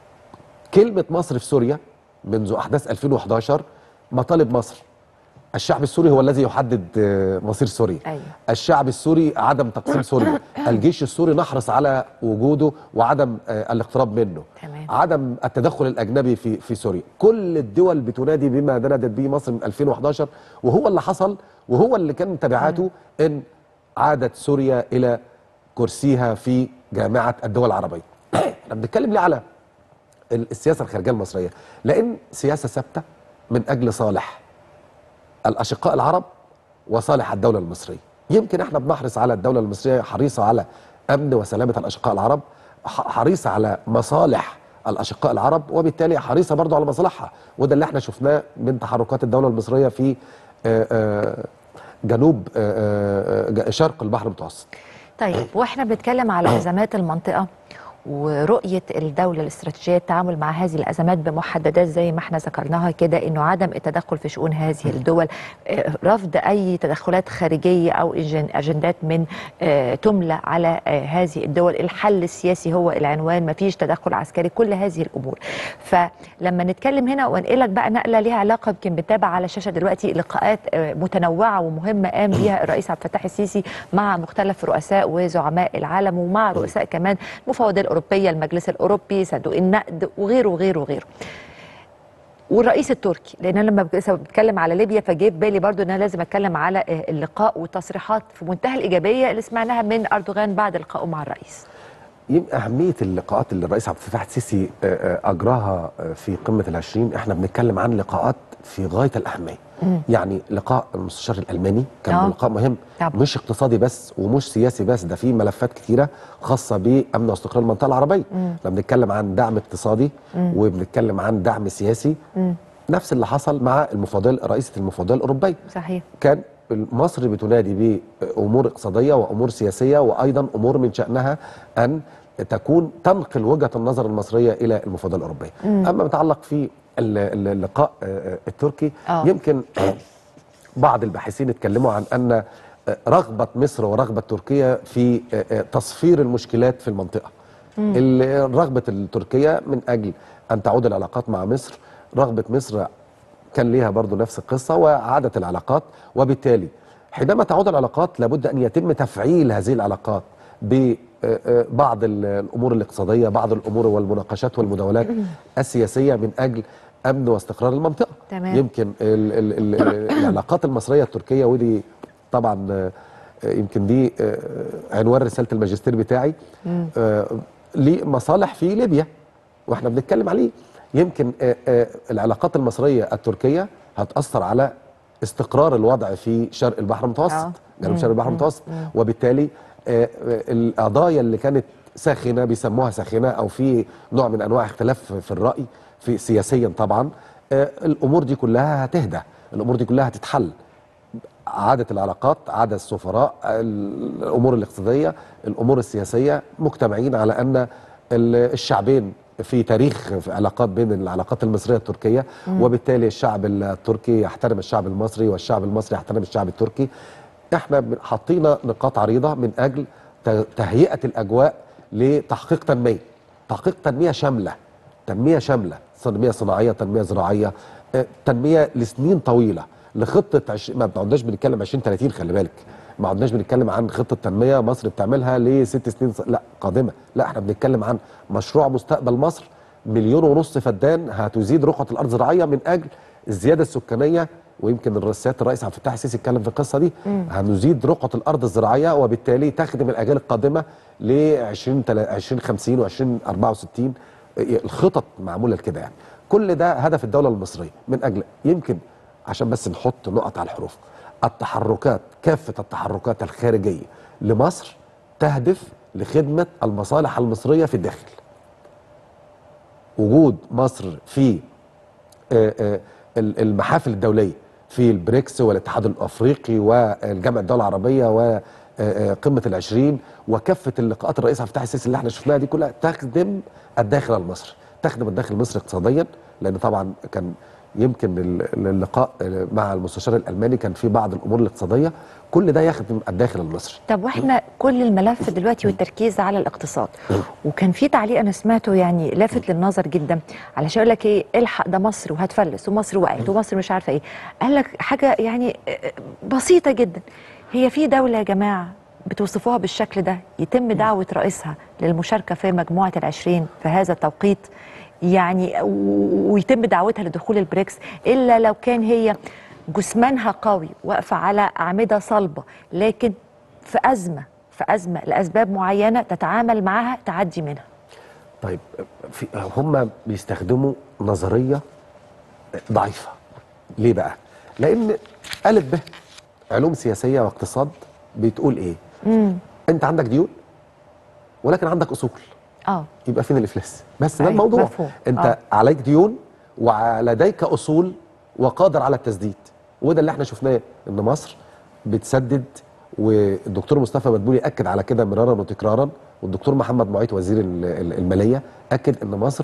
كلمه مصر في سوريا منذ احداث 2011 مطالب مصر الشعب السوري هو الذي يحدد آه، مصير سوريا أيوة. الشعب السوري عدم تقسيم سوريا الجيش السوري نحرص على وجوده وعدم آه، الاقتراب منه تمام. عدم التدخل الاجنبي في في سوريا كل الدول بتنادي بما نادت به مصر من 2011 وهو اللي حصل وهو اللي كان تبعاته ان عادت سوريا الى كرسيها في جامعه الدول العربيه احنا بنتكلم ليه على السياسه الخارجيه المصريه لان سياسه ثابته من اجل صالح الاشقاء العرب وصالح الدوله المصريه يمكن احنا بنحرص على الدوله المصريه حريصه على امن وسلامه الاشقاء العرب ح- حريصه على مصالح الاشقاء العرب وبالتالي حريصه برضو على مصالحها وده اللي احنا شفناه من تحركات الدوله المصريه في آه، آه، جنوب آه، آه، ج- شرق البحر المتوسط طيب واحنا بنتكلم على ازمات المنطقه ورؤيه الدوله الاستراتيجيه التعامل مع هذه الازمات بمحددات زي ما احنا ذكرناها كده انه عدم التدخل في شؤون هذه الدول آه، رفض اي تدخلات خارجيه او إجن- اجندات من آه، تملى على آه، هذه الدول الحل السياسي هو العنوان ما فيش تدخل عسكري كل هذه الامور فلما نتكلم هنا وانقلك بقى نقله ليها علاقه يمكن بنتابع على الشاشه دلوقتي لقاءات آه، متنوعه ومهمه قام بيها الرئيس عبد الفتاح السيسي مع مختلف رؤساء وزعماء العالم ومع رؤساء كمان المفوضيه الاوروبيه المجلس الاوروبي صندوق النقد وغيره وغيره وغيره والرئيس التركي لان انا لما بك- بتكلم على ليبيا فجه في بالي برضو ان انا لازم اتكلم على آه، اللقاء والتصريحات في منتهى الايجابيه اللي سمعناها من اردوغان بعد لقائه مع الرئيس يبقى أهمية اللقاءات اللي الرئيس عبد الفتاح السيسي آه، آه، أجراها آه، في قمة العشرين إحنا بنتكلم عن لقاءات في غاية الأهمية يعني لقاء المستشار الألماني كان آه. لقاء مهم طبعا. مش اقتصادي بس ومش سياسي بس ده في ملفات كتيرة خاصة بأمن واستقرار المنطقة العربية احنا بنتكلم عن دعم اقتصادي وبنتكلم عن دعم سياسي نفس اللي حصل مع المفوضية رئيسة المفوضية الأوروبية صحيح كان مصر بتنادي بامور اقتصاديه وامور سياسيه وايضا امور من شانها ان تكون تنقل وجهه النظر المصريه الى المفوضيه الاوروبيه. اما ما يتعلق في ال- ال- اللقاء آه، التركي آه. يمكن بعض الباحثين اتكلموا عن ان رغبه مصر ورغبه تركيا في تصفير المشكلات في المنطقه. ال- رغبه التركيه من اجل ان تعود العلاقات مع مصر، رغبه مصر كان ليها برضو نفس القصة وعادت العلاقات وبالتالي حينما تعود العلاقات لابد أن يتم تفعيل هذه العلاقات ببعض الأمور الاقتصادية بعض الأمور والمناقشات والمداولات السياسية من أجل أمن واستقرار المنطقة تمام. يمكن ال ال ال العلاقات المصرية التركية ودي طبعا آه، يمكن دي آه، عنوان رسالة الماجستير بتاعي آه، ليه مصالح في ليبيا واحنا بنتكلم عليه يمكن آه، آه، العلاقات المصريه التركيه هتاثر على استقرار الوضع في شرق البحر المتوسط آه. جنوب شرق البحر المتوسط وبالتالي آه، آه، القضايا اللي كانت ساخنه بيسموها ساخنه او في نوع من انواع اختلاف في الراي في سياسيا طبعا آه، الامور دي كلها هتهدى الامور دي كلها هتتحل عادة العلاقات عادة السفراء الأمور الاقتصادية الأمور السياسية مجتمعين على أن ال- الشعبين في تاريخ في علاقات بين العلاقات المصرية التركية وبالتالي الشعب التركي يحترم الشعب المصري والشعب المصري يحترم الشعب التركي احنا بن- حطينا نقاط عريضة من أجل ت- تهيئة الأجواء لتحقيق تنمية تحقيق تنمية شاملة تنمية شاملة تنمية صناعية تنمية زراعية آه، تنمية لسنين طويلة لخطه عش... ما عدناش بنتكلم 2030 خلي بالك ما عدناش بنتكلم عن خطه تنميه مصر بتعملها لست سنين ص- لا قادمه لا احنا بنتكلم عن مشروع مستقبل مصر مليون ونص فدان هتزيد رقعه الارض الزراعيه من اجل الزياده السكانيه ويمكن الرئاسات الرئيس عبد الفتاح السيسي اتكلم في القصه دي هنزيد رقعه الارض الزراعيه وبالتالي تخدم الاجيال القادمه ل 20 2050 و 2064 الخطط معموله لكده يعني كل ده هدف الدوله المصريه من اجل يمكن عشان بس نحط نقط على الحروف التحركات كافه التحركات الخارجيه لمصر تهدف لخدمه المصالح المصريه في الداخل وجود مصر في آه، آه، ال- المحافل الدوليه في البريكس والاتحاد الافريقي والجامعه الدول العربيه وقمه العشرين وكافه اللقاءات الرئيس عبد الفتاح السيسي اللي احنا شفناها دي كلها تخدم الداخل المصري تخدم الداخل المصري اقتصاديا لان طبعا كان يمكن ال- اللقاء مع المستشار الالماني كان في بعض الامور الاقتصاديه كل ده يخدم الداخل المصري طب واحنا كل الملف دلوقتي والتركيز على الاقتصاد وكان في تعليق انا سمعته يعني لافت للنظر جدا علشان يقول لك ايه الحق ده مصر وهتفلس ومصر وقعت ومصر مش عارفه ايه قال لك حاجه يعني آه، بسيطه جدا هي في دوله يا جماعه بتوصفوها بالشكل ده يتم دعوه رئيسها للمشاركه في مجموعه العشرين في هذا التوقيت يعني و- ويتم دعوتها لدخول البريكس الا لو كان هي جسمانها قوي واقفه على اعمده صلبه لكن في ازمه في ازمه لاسباب معينه تتعامل معها تعدي منها طيب في هم بيستخدموا نظريه ضعيفه ليه بقى لان الف ب علوم سياسيه واقتصاد بتقول ايه امم انت عندك ديون ولكن عندك اصول اه يبقى فين الافلاس بس ده أيوة، الموضوع مفهوم. انت آه. عليك ديون ولديك اصول وقادر على التسديد وده اللي احنا شفناه ان مصر بتسدد والدكتور مصطفى مدبولي اكد على كده مرارا وتكرارا والدكتور محمد معيط وزير ال- ال- الماليه اكد ان مصر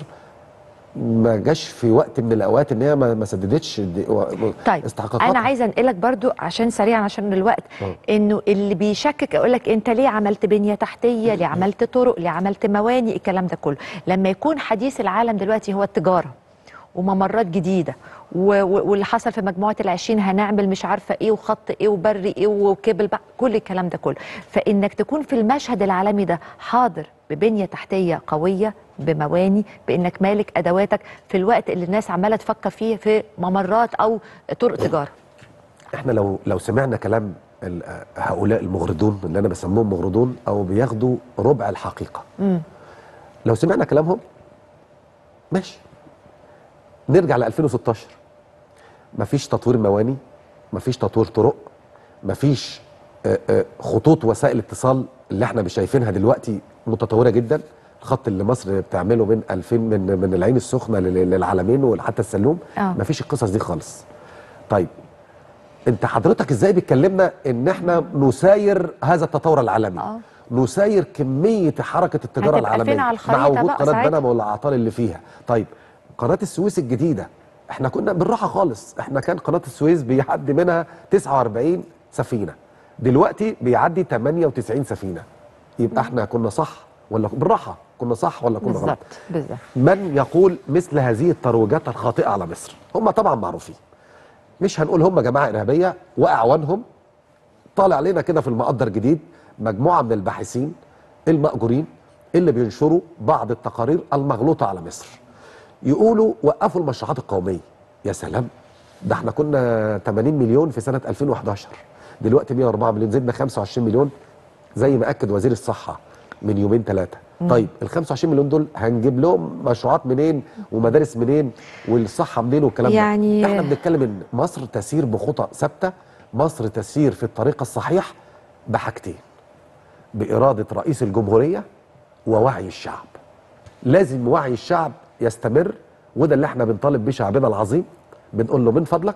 ما جاش في وقت من الاوقات ان هي ما ما سددتش دي- و- طيب استحقاقاتها انا عايزه انقلك برضو عشان سريعا عشان الوقت آه. انه اللي بيشكك يقول لك انت ليه عملت بنيه تحتيه ليه عملت طرق ليه عملت مواني الكلام ده كله لما يكون حديث العالم دلوقتي هو التجاره وممرات جديده و- و- واللي حصل في مجموعه العشرين هنعمل مش عارفه ايه وخط ايه وبر ايه وكبل بقى كل الكلام ده كله فانك تكون في المشهد العالمي ده حاضر ببنيه تحتيه قويه بمواني بانك مالك ادواتك في الوقت اللي الناس عماله تفكر فيه في ممرات او طرق تجاره احنا لو لو سمعنا كلام ال- هؤلاء المغردون اللي انا بسميهم مغردون او بياخدوا ربع الحقيقه مم. لو سمعنا كلامهم ماشي نرجع ل 2016 مفيش تطوير مواني مفيش تطوير طرق مفيش آه، آه، خطوط وسائل اتصال اللي احنا مش شايفينها دلوقتي متطوره جدا الخط اللي مصر بتعمله من 2000 من من العين السخنه لل- للعلمين وحتى السلوم آه. مفيش القصص دي خالص طيب انت حضرتك ازاي بتكلمنا ان احنا نساير هذا التطور العالمي آه. نساير كميه حركه التجاره هتبقى فين العالميه على الخريطة مع وجود بقى قناه ساعتها؟ بنما والاعطال اللي فيها طيب قناه السويس الجديده احنا كنا بالراحه خالص احنا كان قناه السويس بيعدي منها 49 سفينه دلوقتي بيعدي 98 سفينه يبقى احنا كنا صح ولا بالراحه كنا صح ولا كنا غلط بالظبط بالظبط من يقول مثل هذه الترويجات الخاطئه على مصر هم طبعا معروفين مش هنقول هم جماعه ارهابيه واعوانهم طالع لنا كده في المقدر جديد مجموعه من الباحثين المأجورين اللي بينشروا بعض التقارير المغلوطه على مصر يقولوا وقفوا المشروعات القوميه يا سلام ده احنا كنا 80 مليون في سنه 2011 دلوقتي 104 مليون زدنا 25 مليون زي ما اكد وزير الصحه من يومين ثلاثه طيب ال 25 مليون دول هنجيب لهم مشروعات منين ومدارس منين والصحه منين والكلام يعني- ده احنا بنتكلم ان مصر تسير بخطى ثابته مصر تسير في الطريق الصحيح بحاجتين باراده رئيس الجمهوريه ووعي الشعب لازم وعي الشعب يستمر وده اللي احنا بنطالب بيه شعبنا العظيم بنقول له من فضلك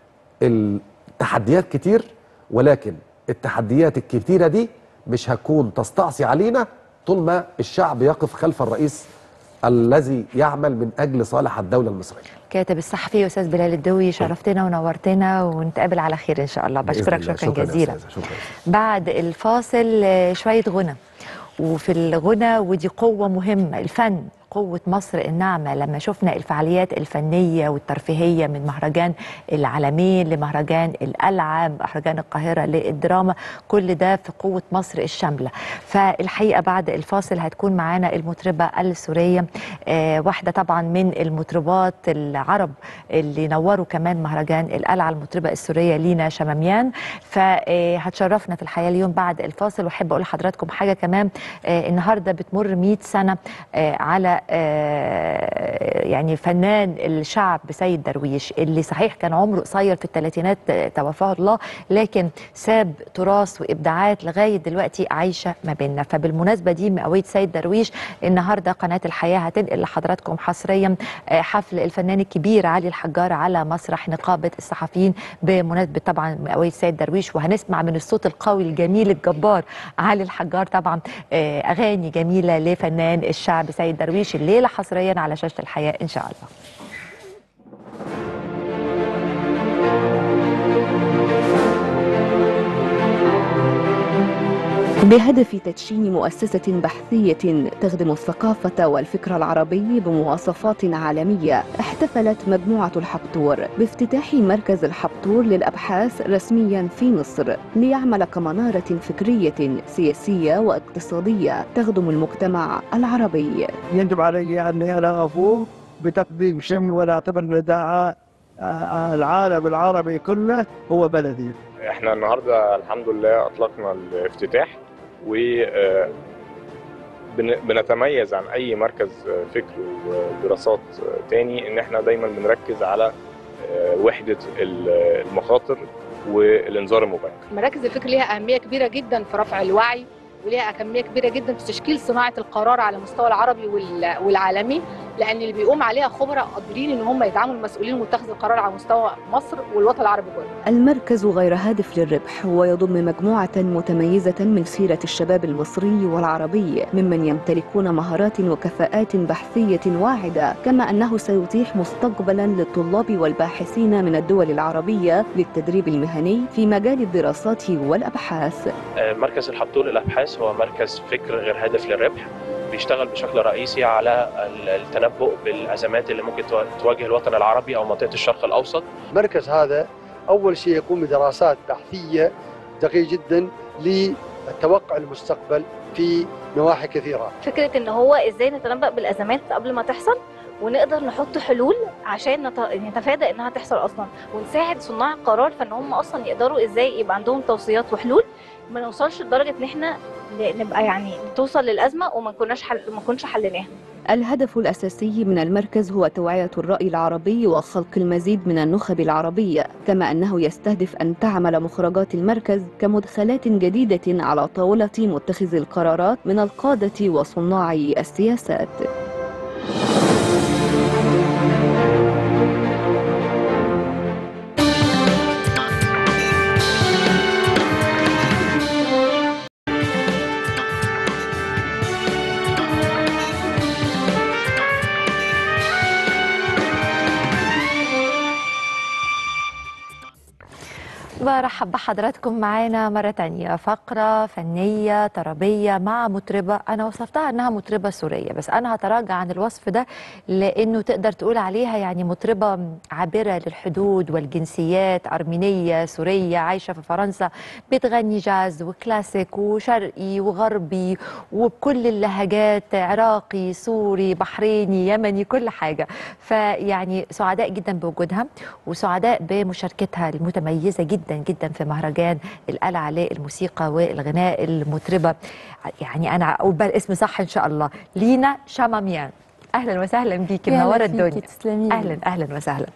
التحديات كتير ولكن التحديات الكتيرة دي مش هتكون تستعصي علينا طول ما الشعب يقف خلف الرئيس الذي يعمل من أجل صالح الدولة المصرية كاتب الصحفي استاذ بلال الدوي شرفتنا ونورتنا ونتقابل على خير ان شاء الله بإذن بشكرك الله. شكرا يا جزيلا أستاذة. شكرا بعد الفاصل آه، شويه غنى وفي الغنى ودي قوه مهمه الفن قوه مصر الناعمه لما شفنا الفعاليات الفنيه والترفيهيه من مهرجان العالمين لمهرجان القلعه مهرجان القاهره للدراما كل ده في قوه مصر الشامله فالحقيقه بعد الفاصل هتكون معانا المطربه السوريه آه واحده طبعا من المطربات العرب اللي نوروا كمان مهرجان القلعه المطربه السوريه لينا شماميان فهتشرفنا في الحياه اليوم بعد الفاصل واحب اقول لحضراتكم حاجه كمان آه النهارده بتمر 100 سنه آه على آه يعني فنان الشعب سيد درويش اللي صحيح كان عمره قصير في الثلاثينات آه، توفاه الله لكن ساب تراث وابداعات لغايه دلوقتي عايشه ما بيننا فبالمناسبه دي مئويه سيد درويش النهارده قناه الحياه هتنقل لحضراتكم حصريا آه، حفل الفنان الكبير علي الحجار على مسرح نقابه الصحفيين بمناسبه طبعا مئويه سيد درويش وهنسمع من الصوت القوي الجميل الجبار علي الحجار طبعا آه، اغاني جميله لفنان الشعب سيد درويش الليله حصريا على شاشه الحياه ان شاء الله بهدف تدشين مؤسسة بحثية تخدم الثقافة والفكر العربي بمواصفات عالمية احتفلت مجموعة الحبتور بافتتاح مركز الحبتور للأبحاث رسميا في مصر ليعمل كمنارة فكرية سياسية واقتصادية تخدم المجتمع العربي يجب علي أني أنا أفوق بتقديم شمل ونعتبر لدى العالم العربي كله هو بلدي احنا النهارده الحمد لله اطلقنا الافتتاح و آه، بن- بنتميز عن اي مركز آه، فكر ودراسات آه، تاني ان احنا دايما بنركز على آه، وحده ال- المخاطر والانذار المبكر مراكز الفكر ليها أهمية كبيرة جدا في رفع الوعي وليها أهمية كبيرة جدا في تشكيل صناعة القرار على المستوى العربي وال- والعالمي لأن اللي بيقوم عليها خبراء قادرين إن هم يدعموا المسؤولين ومتخذ القرار على مستوى مصر والوطن العربي كله. المركز غير هادف للربح ويضم مجموعة متميزة من سيرة الشباب المصري والعربي ممن يمتلكون مهارات وكفاءات بحثية واعدة كما أنه سيتيح مستقبلا للطلاب والباحثين من الدول العربية للتدريب المهني في مجال الدراسات والأبحاث مركز الحبتور للأبحاث هو مركز فكر غير هادف للربح بيشتغل بشكل رئيسي على ال- التنبؤ بالأزمات اللي ممكن تو- تواجه الوطن العربي أو منطقة الشرق الأوسط المركز هذا أول شيء يقوم بدراسات بحثية دقيقة جدا للتوقع المستقبل في نواحي كثيرة فكره ان هو ازاي نتنبأ بالازمات قبل ما تحصل ونقدر نحط حلول عشان نت- نتفادى انها تحصل اصلا ونساعد صناع القرار فان هم اصلا يقدروا ازاي يبقى عندهم توصيات وحلول ما نوصلش لدرجه ان احنا ن- نبقى يعني توصل للازمه وما كناش حل... ما كناش حليناها الهدف الأساسي من المركز هو توعية الرأي العربي وخلق المزيد من النخب العربية كما أنه يستهدف أن تعمل مخرجات المركز كمدخلات جديدة على طاولة متخذ القرارات من القادة وصناع السياسات برحب بحضراتكم معانا مرة تانية فقرة فنية طربية مع مطربة أنا وصفتها أنها مطربة سورية بس أنا هتراجع عن الوصف ده لأنه تقدر تقول عليها يعني مطربة عابرة للحدود والجنسيات أرمينية سورية عايشة في فرنسا بتغني جاز وكلاسيك وشرقي وغربي وبكل اللهجات عراقي سوري بحريني يمني كل حاجة فيعني سعداء جدا بوجودها وسعداء بمشاركتها المتميزة جدا جدا في مهرجان القلعة للموسيقى والغناء المطربة يعني أنا أقول بقى الاسم صح إن شاء الله لينا شماميان أهلا وسهلا بيكي أهلا منورة فيكي، الدنيا تسلمي لي. أهلا أهلا وسهلا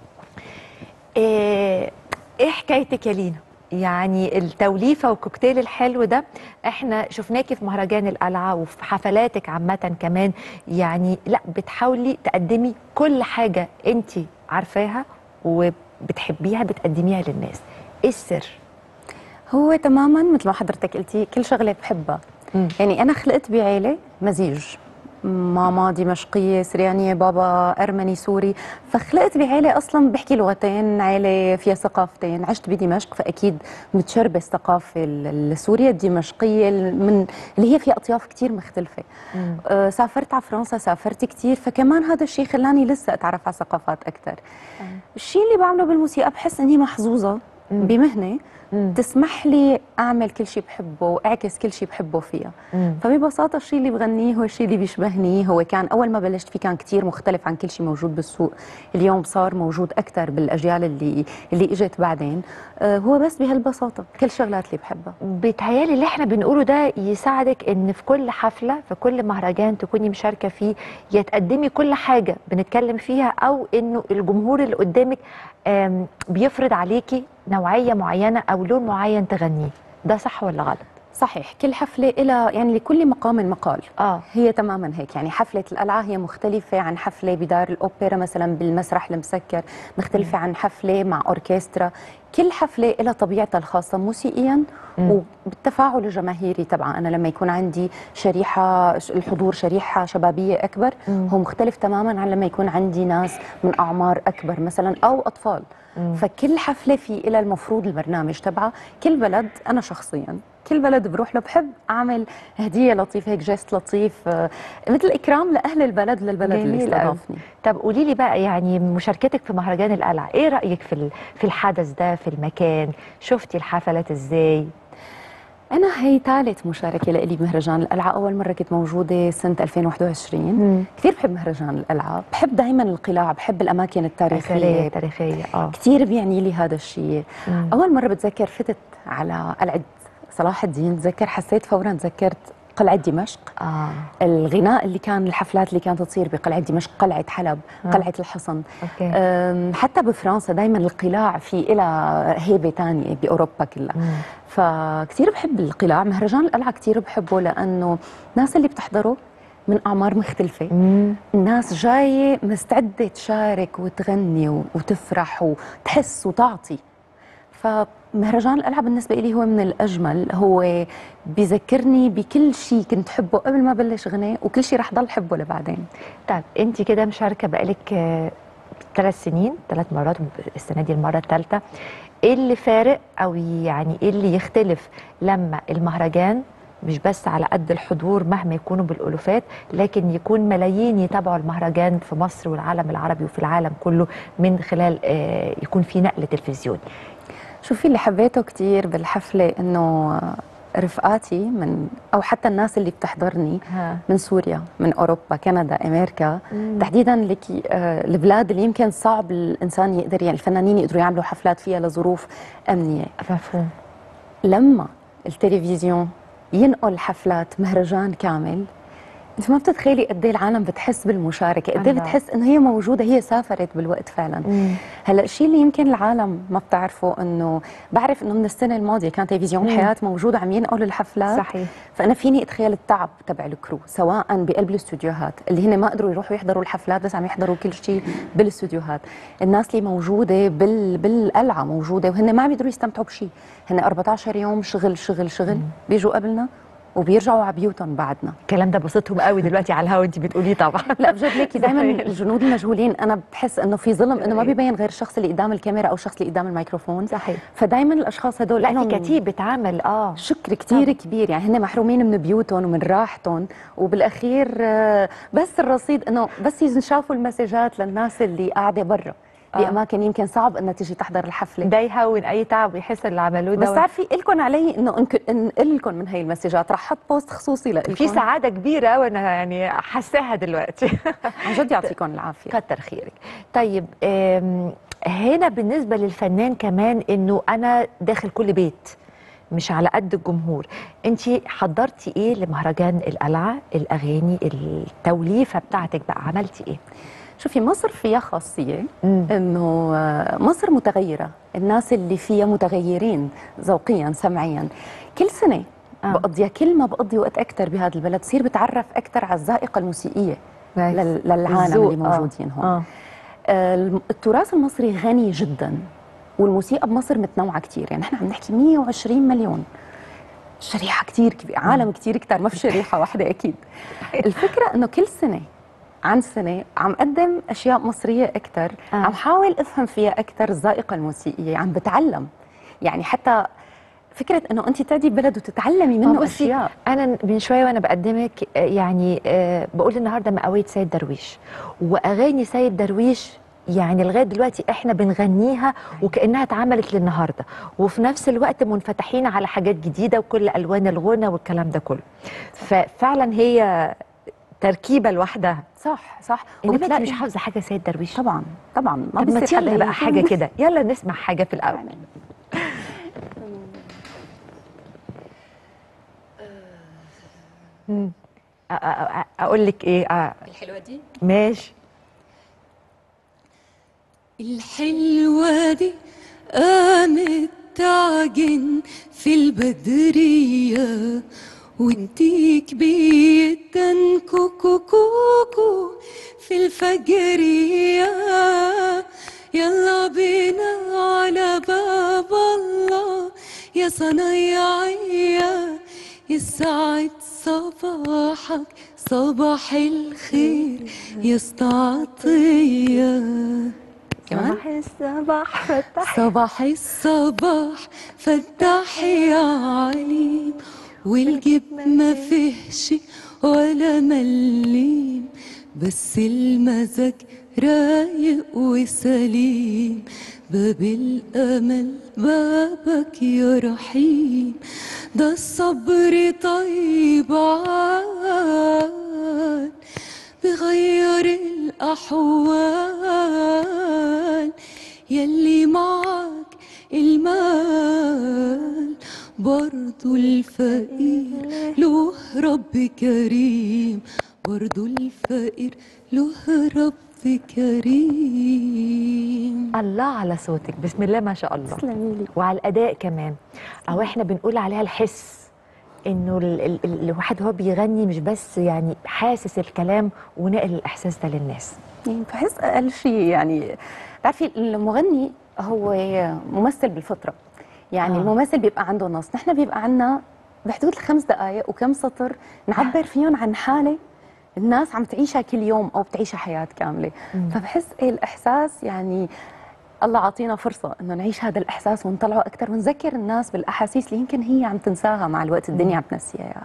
إيه, إيه حكايتك يا لينا؟ يعني التوليفة والكوكتيل الحلو ده احنا شفناكي في مهرجان القلعة وفي حفلاتك عامة كمان يعني لا بتحاولي تقدمي كل حاجة انت عارفاها وبتحبيها بتقدميها للناس ايه السر؟ هو تماما مثل ما حضرتك قلتي كل شغله بحبها يعني انا خلقت بعيله مزيج ماما دمشقيه سريانيه بابا ارمني سوري فخلقت بعائله اصلا بحكي لغتين عائله فيها ثقافتين عشت بدمشق فاكيد متشربه الثقافه ال- السوريه الدمشقيه من اللي هي فيها اطياف كتير مختلفه آه، سافرت على فرنسا سافرت كتير فكمان هذا الشيء خلاني لسه اتعرف على ثقافات اكثر الشيء اللي بعمله بالموسيقى بحس اني محظوظه بمهنه تسمح لي اعمل كل شيء بحبه واعكس كل شيء بحبه فيها فببساطه الشيء اللي بغنيه هو الشيء اللي بيشبهني هو كان اول ما بلشت فيه كان كتير مختلف عن كل شيء موجود بالسوق اليوم صار موجود اكثر بالاجيال اللي اللي اجت بعدين آه، هو بس بهالبساطه كل شغلات اللي بحبها بيتهيالي اللي احنا بنقوله ده يساعدك ان في كل حفله في كل مهرجان تكوني مشاركه فيه يا تقدمي كل حاجه بنتكلم فيها او انه الجمهور اللي قدامك آم، بيفرض عليكي نوعيه معينه او لون معين تغنيه ده صح ولا غلط صحيح كل حفلة إلى يعني لكل مقام مقال آه. هي تماما هيك يعني حفلة القلعة هي مختلفة عن حفلة بدار الأوبرا مثلا بالمسرح المسكر مختلفة عن حفلة مع أوركسترا كل حفلة لها طبيعتها الخاصة موسيقيا وبالتفاعل الجماهيري طبعا أنا لما يكون عندي شريحة الحضور شريحة شبابية أكبر هو مختلف تماما عن لما يكون عندي ناس من أعمار أكبر مثلا أو أطفال فكل حفلة في إلى المفروض البرنامج تبعها كل بلد أنا شخصيا كل بلد بروح له بحب اعمل هديه لطيفه هيك جيست لطيف آه، مثل اكرام لاهل البلد للبلد اللي جميل أوي. استضافني طب قولي لي بقى يعني مشاركتك في مهرجان القلعه ايه رايك في ال- في الحدث ده في المكان شفتي الحفلات ازاي انا هي ثالث مشاركه لإلي بمهرجان القلعه اول مره كنت موجوده سنه 2021 كثير بحب مهرجان القلعه بحب دائما القلاع بحب الاماكن التاريخيه أثرية، تاريخيه اه كثير بيعني لي هذا الشيء مم. اول مره بتذكر فتت على قلعه صلاح الدين تذكر حسيت فورا تذكرت قلعه دمشق آه. الغناء اللي كان الحفلات اللي كانت تصير بقلعه دمشق قلعه حلب آه. قلعه الحصن أوكي. أم، حتى بفرنسا دائما القلاع في لها هيبه ثانيه باوروبا كلها فكتير بحب القلاع مهرجان القلعه كتير بحبه لانه الناس اللي بتحضره من اعمار مختلفه الناس جايه مستعده تشارك وتغني و- وتفرح وتحس وتعطي فمهرجان القلعه بالنسبه لي هو من الاجمل هو بيذكرني بكل شيء كنت حبه قبل ما بلش غنى وكل شيء رح ضل حبه لبعدين طيب انت كده مشاركه بقالك آه، ثلاث سنين ثلاث مرات السنه دي المره الثالثه ايه اللي فارق او يعني ايه اللي يختلف لما المهرجان مش بس على قد الحضور مهما يكونوا بالالوفات لكن يكون ملايين يتابعوا المهرجان في مصر والعالم العربي وفي العالم كله من خلال آه، يكون في نقل تلفزيوني شوفي اللي حبيته كتير بالحفلة إنه رفقاتي من أو حتى الناس اللي بتحضرني ها. من سوريا من أوروبا كندا أمريكا مم. تحديدا لك آه، البلاد اللي يمكن صعب الإنسان يقدر يعني الفنانين يقدروا يعملوا حفلات فيها لظروف أمنية مفهوم لما التلفزيون ينقل حفلات مهرجان كامل انت ما بتتخيلي قد ايه العالم بتحس بالمشاركه قد ايه الله. بتحس انه هي موجوده هي سافرت بالوقت فعلا هلا الشيء اللي يمكن العالم ما بتعرفه انه بعرف انه من السنه الماضيه كان تلفزيون مم. الحياه موجود عم ينقل الحفلات صحيح. فانا فيني اتخيل التعب تبع الكرو سواء بقلب الاستوديوهات اللي هن ما قدروا يروحوا يحضروا الحفلات بس عم يحضروا كل شيء بالاستوديوهات الناس اللي موجوده بال بالقلعه موجوده وهن ما عم يقدروا يستمتعوا بشيء هن 14 يوم شغل شغل شغل بيجوا قبلنا وبيرجعوا على بيوتهم بعدنا الكلام ده بسطهم قوي دلوقتي على الهوا انت بتقوليه طبعا لا بجد ليكي دائما صحيح. الجنود المجهولين انا بحس انه في ظلم انه ما بيبين غير الشخص اللي قدام الكاميرا او الشخص اللي قدام الميكروفون صحيح فدائما الاشخاص هدول لا في لهم كتيب بتعمل اه شكر كتير كبير يعني هن محرومين من بيوتهم ومن راحتهم وبالاخير آه، بس الرصيد انه بس ينشافوا المسجات للناس اللي قاعده برا آه. باماكن يمكن صعب انها تيجي تحضر الحفله ده يهون اي تعب ويحس اللي عملوه ده بس تعرفي الكم علي انه إنك- انقل لكم من هي المسجات رح احط بوست خصوصي لكم في سعاده كبيره قوي انا يعني حاساها دلوقتي عن جد يعطيكم العافيه كتر خيرك طيب آم، هنا بالنسبه للفنان كمان انه انا داخل كل بيت مش على قد الجمهور انت حضرتي ايه لمهرجان القلعه الاغاني التوليفه بتاعتك بقى عملتي ايه شوفي مصر فيها خاصية انه آه، مصر متغيرة الناس اللي فيها متغيرين ذوقيا سمعيا كل سنة آه. بقضيها كل ما بقضي وقت أكثر بهذا البلد صير بتعرف أكثر على الذائقة الموسيقية لل- للعالم الذوق، اللي آه. موجودين هون آه. آه، الم- التراث المصري غني جدا والموسيقى بمصر متنوعة كتير يعني نحن عم نحكي 120 مليون شريحه كتير كبيره عالم كتير كتير ما في شريحه واحده اكيد الفكره انه كل سنه عن سنه عم قدم اشياء مصريه اكثر آه. عم حاول افهم فيها اكثر الذائقه الموسيقيه عم بتعلم يعني حتى فكره انه انت تأتي بلد وتتعلمي منه بصي اشياء انا من شويه وانا بقدمك آه، يعني آه، بقول النهارده مئويه سيد درويش واغاني سيد درويش يعني لغايه دلوقتي احنا بنغنيها وكانها اتعملت للنهارده وفي نفس الوقت منفتحين على حاجات جديده وكل الوان الغنى والكلام ده كله ففعلا هي تركيبه لوحدها صح صح انما انت وبتلاقي- مش حافظه حاجه سيد درويش طبعا طبعا ما طب ما بيصير حدا يلا بقى يفهم. حاجه كده يلا نسمع حاجه في الاول مم. أ- أ- أ- اقول لك ايه آه، الحلوة دي ماشي الحلوة دي قامت تعجن في البدرية وانتي كبيتا كوكو كوكو في الفجرية يلا بينا على باب الله يا صنايعية يسعد صباحك صباح الخير يا استعطية كمان صباح الصباح فتح صباح الصباح فتح يا عليم والجيب ما فيهش ولا مليم بس المزاج رايق وسليم باب الأمل بابك يا رحيم ده الصبر طيب عال بغير الأحوال يلي معك المال برضو الفقير له رب كريم برضو الفقير له رب كريم الله على صوتك بسم الله ما شاء الله تسلمي لي وعلى الاداء كمان او احنا بنقول عليها الحس انه ال ال ال الواحد هو بيغني مش بس يعني حاسس الكلام ونقل الاحساس ده للناس يعني بحس اقل شيء يعني بتعرفي المغني هو ممثل بالفطره يعني آه. آه. الممثل بيبقى عنده نص نحن بيبقى عندنا بحدود الخمس دقائق وكم سطر نعبر فيهم عن حاله الناس عم تعيشها كل يوم او بتعيشها حياه كامله مم. فبحس إيه الاحساس يعني الله عطينا فرصة إنه نعيش هذا الإحساس ونطلعه أكثر ونذكر الناس بالأحاسيس اللي يمكن هي عم تنساها مع الوقت الدنيا عم تنسيها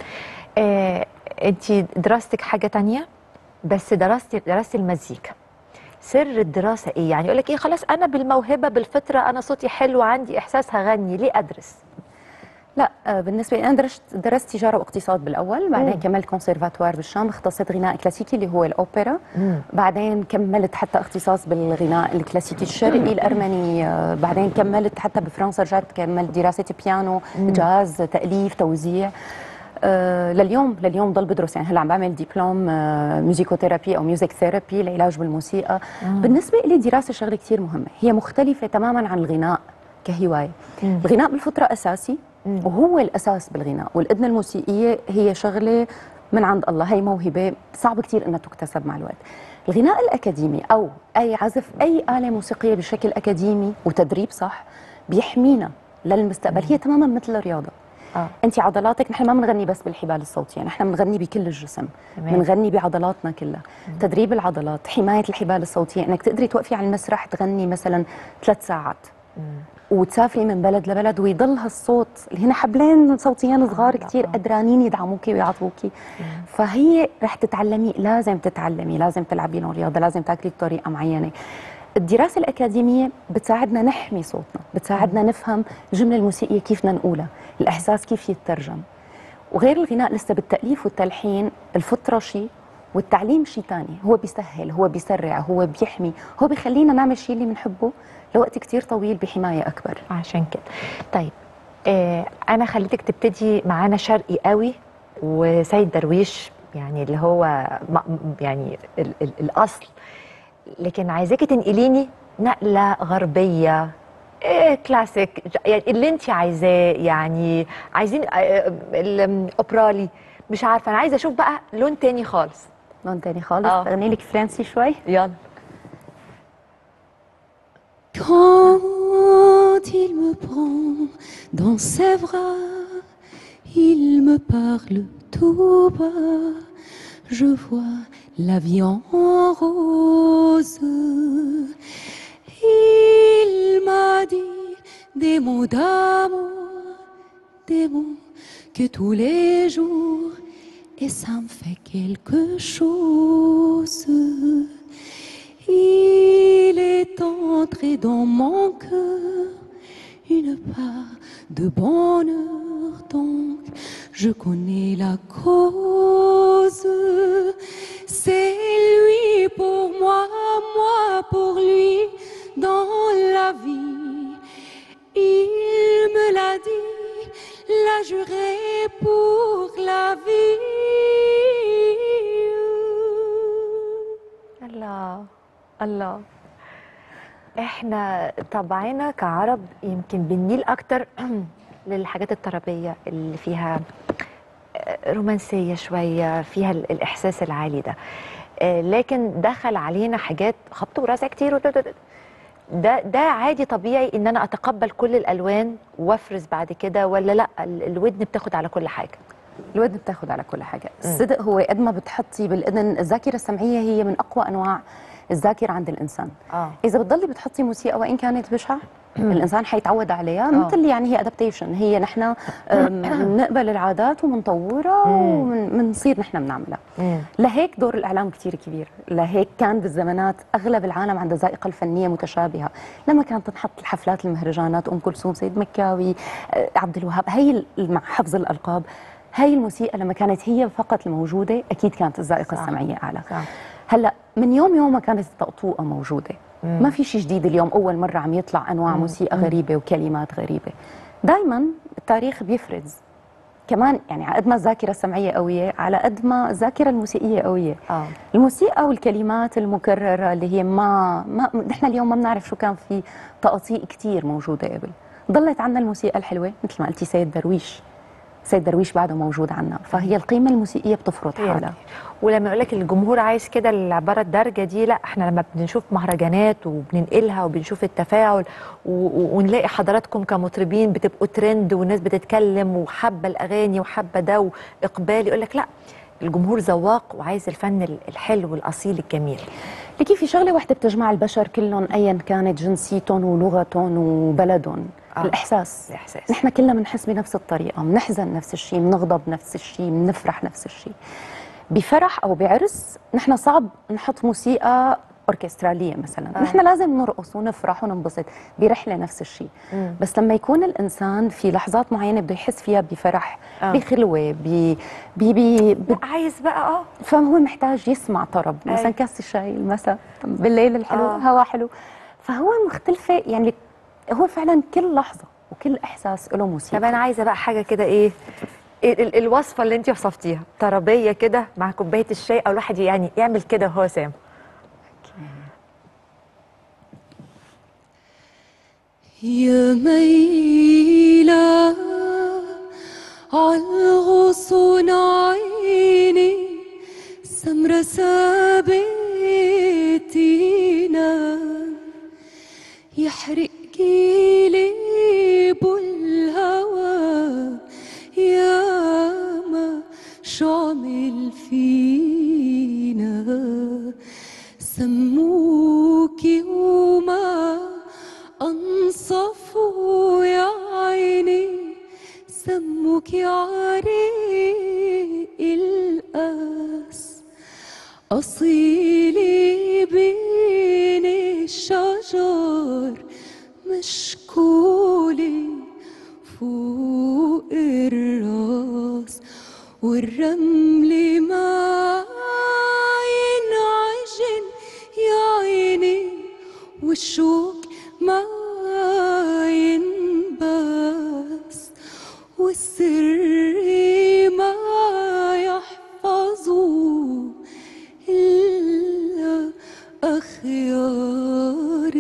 آه انت دراستك حاجه تانية بس درستي درستي المزيكا سر الدراسه ايه يعني يقول لك ايه خلاص انا بالموهبه بالفطره انا صوتي حلو عندي احساس هغني ليه ادرس لا آه، بالنسبه لي انا درست درست تجاره واقتصاد بالاول بعدين مم. كملت كونسرفاتوار بالشام اختصاص غناء كلاسيكي اللي هو الاوبرا مم. بعدين كملت حتى اختصاص بالغناء الكلاسيكي الشرقي الارمني آه، بعدين كملت حتى بفرنسا رجعت كملت دراسه بيانو مم. جاز تاليف توزيع آه، لليوم لليوم ضل بدرس يعني هلا عم بعمل دبلوم آه، ميوزيكوثيرابي او ميوزك ثيرابي العلاج بالموسيقى آه. بالنسبه لي دراسه شغله كثير مهمه هي مختلفه تماما عن الغناء كهوايه مم. الغناء بالفطره اساسي مم. وهو الاساس بالغناء والاذن الموسيقيه هي شغله من عند الله هي موهبه صعب كثير انها تكتسب مع الوقت الغناء الاكاديمي او اي عزف اي اله موسيقيه بشكل اكاديمي وتدريب صح بيحمينا للمستقبل هي تماما مثل الرياضه آه. انت عضلاتك نحن ما بنغني بس بالحبال الصوتيه نحن بنغني بكل الجسم تمام. بنغني بعضلاتنا كلها تدريب العضلات حمايه الحبال الصوتيه انك تقدري توقفي على المسرح تغني مثلا ثلاث ساعات وتسافري من بلد لبلد ويضل هالصوت اللي هنا حبلين صوتيين صغار كتير قدرانين يدعموكي ويعطوكي فهي رح تتعلمي لازم تتعلمي لازم تلعبي لون رياضه لازم تاكلي بطريقه معينه الدراسة الأكاديمية بتساعدنا نحمي صوتنا بتساعدنا نفهم الجملة الموسيقية كيف بدنا نقولها الإحساس كيف يترجم وغير الغناء لسه بالتأليف والتلحين الفطرة شيء والتعليم شيء تاني هو بيسهل هو بيسرع هو بيحمي هو بيخلينا نعمل شيء اللي بنحبه لوقت كتير طويل بحماية أكبر عشان كده طيب آه انا خليتك تبتدي معانا شرقي قوي وسيد درويش يعني اللي هو م- يعني ال ال الاصل لكن عايزاكي تنقليني نقله غربيه إيه كلاسيك ج- يعني اللي انت عايزاه يعني عايزين آه، آه، الاوبرالي مش عارفه انا عايزه اشوف بقى لون تاني خالص لون تاني خالص آه. أغني لك فرنسي شوي يلا Quand il me prend dans ses bras Il me parle tout bas, je vois la vie en rose. Il m'a dit des mots d'amour, des mots que tous les jours, et ça me fait quelque chose. Il est entré dans mon cœur une part de bonheur, donc je connais la cause. C'est lui pour moi, moi pour lui dans la vie. Il me l'a dit, l'a juré pour la vie. الله الله احنا طبعنا كعرب يمكن بنميل اكتر للحاجات الطربيه اللي فيها رومانسيه شويه فيها ال- الاحساس العالي ده آه، لكن دخل علينا حاجات خبط ورزع كتير وده- ده- ده- ده ده عادي طبيعي ان انا اتقبل كل الالوان وافرز بعد كده ولا لا ال- الودن بتاخد على كل حاجه الودن بتاخد على كل حاجه الصدق هو قد ما بتحطي بالاذن الذاكره السمعيه هي من اقوى انواع الذاكره عند الانسان اه اذا بتضلي بتحطي موسيقى وان كانت بشعه الانسان حيتعود عليها آه. مثل يعني هي ادابتيشن هي نحن بنقبل العادات وبنطورها وبنصير نحن بنعملها لهيك دور الاعلام كثير كبير لهيك كان بالزمانات اغلب العالم عنده ذائقه الفنيه متشابهه لما كانت تنحط الحفلات المهرجانات ام كلثوم سيد مكاوي آه، عبد الوهاب هي ال- مع حفظ الالقاب هاي الموسيقى لما كانت هي فقط الموجوده اكيد كانت الذائقه صح. السمعيه اعلى صح. هلا من يوم يوم ما كانت الطقطوقه موجوده مم. ما في شيء جديد اليوم اول مره عم يطلع انواع مم. موسيقى مم. غريبه وكلمات غريبه دائما التاريخ بيفرز كمان يعني على قد ما الذاكره السمعيه قويه على قد ما الذاكره الموسيقيه قويه اه الموسيقى والكلمات المكرره اللي هي ما ما نحن اليوم ما بنعرف شو كان في تقاطيع كتير موجوده قبل ضلت عنا الموسيقى الحلوه مثل ما قلتي سيد درويش سيد درويش بعده موجود عنا فهي القيمه الموسيقيه بتفرض يعني. حالها ولما يقول لك الجمهور عايز كده العباره الدارجه دي لا احنا لما بنشوف مهرجانات وبننقلها وبنشوف التفاعل و- و- ونلاقي حضراتكم كمطربين بتبقوا ترند والناس بتتكلم وحابه الاغاني وحابه ده واقبال يقول لك لا الجمهور ذواق وعايز الفن ال- الحلو الاصيل الجميل لكن في شغله وحده بتجمع البشر كلهم ايا كانت جنسيتهم ولغتهم وبلدهم آه. آه. الاحساس الاحساس نحن كلنا بنحس بنفس الطريقه بنحزن نفس الشيء بنغضب نفس الشيء بنفرح نفس الشيء بفرح او بعرس نحن صعب نحط موسيقى اوركستراليه مثلا آه. آه. نحن لازم نرقص ونفرح وننبسط برحله نفس الشيء مم. بس لما يكون الانسان في لحظات معينه بده يحس فيها بفرح آه. آه. بخلوه ب بي بي ب... عايز بقى اه فهو محتاج يسمع طرب أي. مثلا كاس الشاي المساء بالليل الحلو آه. آه. هوا حلو فهو مختلفه يعني هو فعلا كل لحظه وكل احساس له موسيقى طب انا عايزه بقى حاجه كده ايه ال- ال- الوصفه اللي انت وصفتيها طربيه كده مع كوبايه الشاي او الواحد يعني يعمل كده وهو سام يا ميلة عالغصون عيني سمرة سابتينا يحرق جليب الهوى يا ما شعمل فينا سموكي وما أنصفوا يا عيني سموك يا عريق القاس أصيلي بين الشجر مشكولي فوق الراس والرمل ما ينعجن يا عيني والشوق ما ينبس والسر ما يحفظه إلا أخيار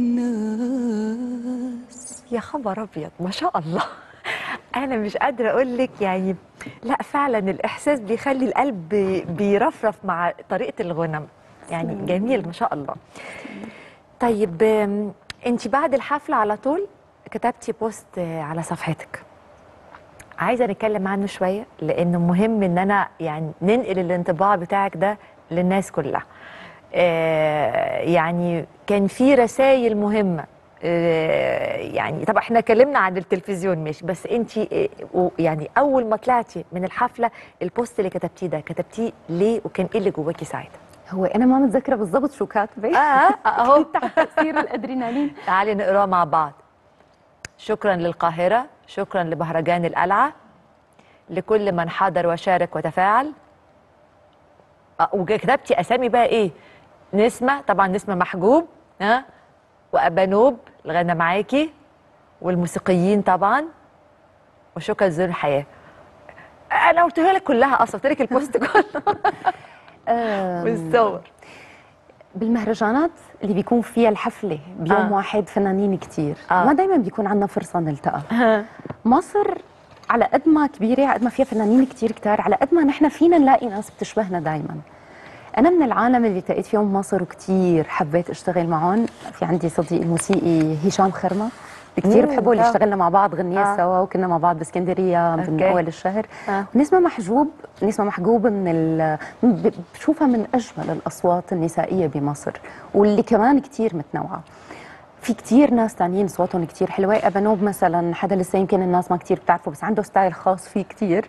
الناس يا خبر ابيض ما شاء الله انا مش قادره اقول لك يعني لا فعلا الاحساس بيخلي القلب بي- بيرفرف مع طريقه الغنى يعني جميل ما شاء الله طيب انت بعد الحفله على طول كتبتي بوست آه، على صفحتك عايزه نتكلم عنه شويه لانه مهم ان انا يعني ننقل الانطباع بتاعك ده للناس كلها آه يعني كان في رسائل مهمه آه يعني طب احنا اتكلمنا عن التلفزيون ماشي بس انت يعني اول ما طلعتي من الحفله البوست اللي كتبتيه ده كتبتيه ليه وكان ايه اللي جواكي ساعتها هو انا ما متذكره بالضبط شو كاتبه اه اهو تحت تاثير الادرينالين تعالي نقراه مع بعض شكرا للقاهره شكرا لمهرجان القلعه لكل من حضر وشارك وتفاعل آه، وكتبتي اسامي بقى ايه نسمه طبعا نسمه محجوب ها وابانوب الغنى معاكي والموسيقيين طبعا وشكرا لزور الحياه انا قلتها لك كلها اصلا قلت لك البوست كله والصور بالمهرجانات اللي بيكون فيها الحفله بيوم آه. آه. واحد فنانين كتير آه. آه. ما دايما بيكون عندنا فرصه نلتقى مصر على قد ما كبيره على قد ما فيها فنانين كتير كتار على قد ما نحن فينا نلاقي ناس بتشبهنا دائما انا من العالم اللي التقيت فيهم مصر وكتير حبيت اشتغل معهم في عندي صديق الموسيقي هشام خرمه كثير مم، بحبه اللي آه. اشتغلنا مع بعض غنية آه. آه. سوا وكنا مع بعض باسكندريه من أوكي. اول الشهر آه. نسمة محجوب نسمة محجوب من ال... ب- بشوفها من أجمل الأصوات النسائية بمصر واللي كمان كتير متنوعة في كتير ناس تانيين صوتهم كتير حلوة أبانوب مثلا حدا لسه يمكن الناس ما كتير بتعرفه بس عنده ستايل خاص فيه كتير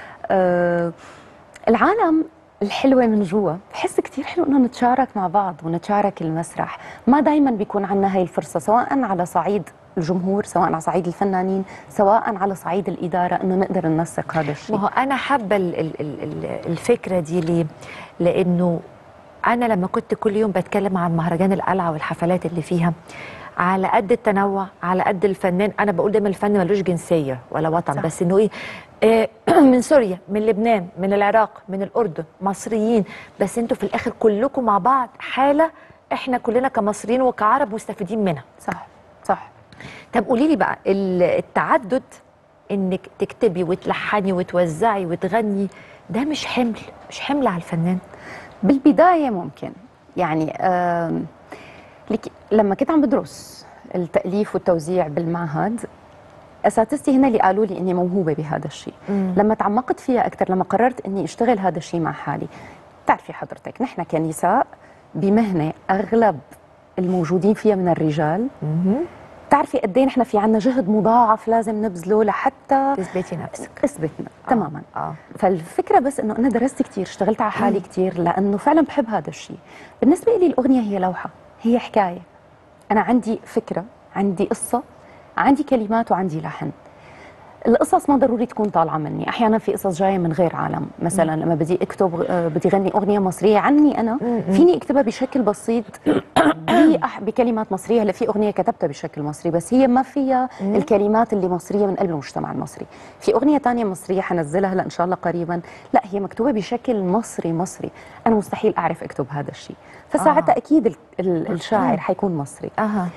آه العالم الحلوة من جوا بحس كتير حلو انه نتشارك مع بعض ونتشارك المسرح ما دايما بيكون عنا هاي الفرصة سواء على صعيد الجمهور سواء على صعيد الفنانين سواء على صعيد الإدارة انه نقدر ننسق هذا الشيء ما هو انا حابه ال- ال- ال- ال- الفكره دي ليه لانه انا لما كنت كل يوم بتكلم عن مهرجان القلعه والحفلات اللي فيها على قد التنوع على قد الفنان انا بقول دايما الفن ملوش جنسيه ولا وطن صح. بس انه ايه آه، من سوريا من لبنان من العراق من الاردن مصريين بس انتوا في الاخر كلكم مع بعض حاله احنا كلنا كمصريين وكعرب مستفيدين منها صح صح طب قولي لي بقى ال- التعدد انك تكتبي وتلحني وتوزعي وتغني ده مش حمل مش حمل على الفنان بالبداية ممكن يعني آم، لك لما كنت عم بدرس التأليف والتوزيع بالمعهد اساتذتي هنا اللي قالوا لي اني موهوبه بهذا الشيء مم. لما تعمقت فيها اكثر لما قررت اني اشتغل هذا الشيء مع حالي بتعرفي حضرتك نحن كنساء بمهنه اغلب الموجودين فيها من الرجال بتعرفي قد ايه نحن في عنا جهد مضاعف لازم نبذله لحتى تثبتي نفسك اثبتنا تماما اه فالفكره بس انه انا درست كثير اشتغلت على حالي كثير لانه فعلا بحب هذا الشيء بالنسبه لي الاغنيه هي لوحه هي حكايه انا عندي فكره عندي قصه عندي كلمات وعندي لحن القصص ما ضروري تكون طالعه مني احيانا في قصص جايه من غير عالم مثلا لما بدي اكتب آه، بدي غني اغنيه مصريه عني انا فيني اكتبها بشكل بسيط بأح- بكلمات مصريه هلا في اغنيه كتبتها بشكل مصري بس هي ما فيها الكلمات اللي مصريه من قلب المجتمع المصري في اغنيه تانية مصريه حنزلها هلا ان شاء الله قريبا لا هي مكتوبه بشكل مصري مصري انا مستحيل اعرف اكتب هذا الشيء فساعتها آه. اكيد ال- ال- الشاعر حيكون مصري اها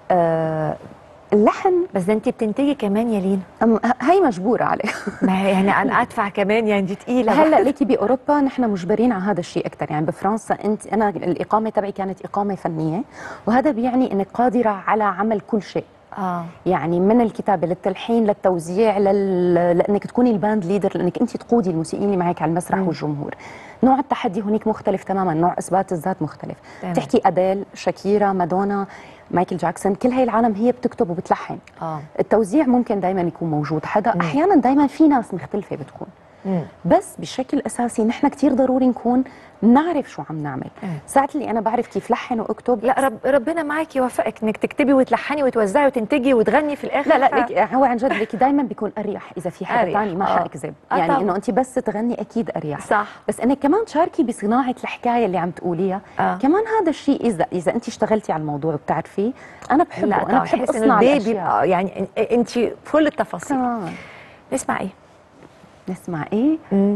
آه اللحن بس ده انت بتنتجي كمان يا لينا أم هي مجبوره عليه ما هي يعني انا ادفع كمان يعني دي تقيله هلا بقى. ليكي باوروبا نحن مجبرين على هذا الشيء اكثر يعني بفرنسا انت انا الاقامه تبعي كانت اقامه فنيه وهذا بيعني انك قادره على عمل كل شيء اه يعني من الكتابه للتلحين للتوزيع لل... لانك تكوني الباند ليدر لانك انت تقودي الموسيقيين اللي معك على المسرح والجمهور نوع التحدي هناك مختلف تماما نوع اثبات الذات مختلف تمام. تحكي اديل شاكيرا مادونا مايكل جاكسون كل هاي العالم هي بتكتب وبتلحن اه التوزيع ممكن دائما يكون موجود حدا احيانا دائما في ناس مختلفه بتكون مم. بس بشكل اساسي نحن كتير ضروري نكون نعرف شو عم نعمل ساعه اللي انا بعرف كيف لحن واكتب لا رب ربنا معاكي يوفقك انك تكتبي وتلحني وتوزعي وتنتجي وتغني في الاخر لا لا ف- لك هو عن جد لك دائما بيكون اريح اذا في حدا أريح، ثاني ما آه. حاكذب آه يعني طبعاً. انه انت بس تغني اكيد اريح صح بس انك كمان تشاركي بصناعه الحكايه اللي عم تقوليها آه. كمان هذا الشيء اذا اذا انت اشتغلتي على الموضوع وبتعرفيه انا بحبه لا انا طبعا بحب بحس ان اصنع البيبي الاشياء آه، يعني انت كل التفاصيل تمام نسمع ايه نسمع ايه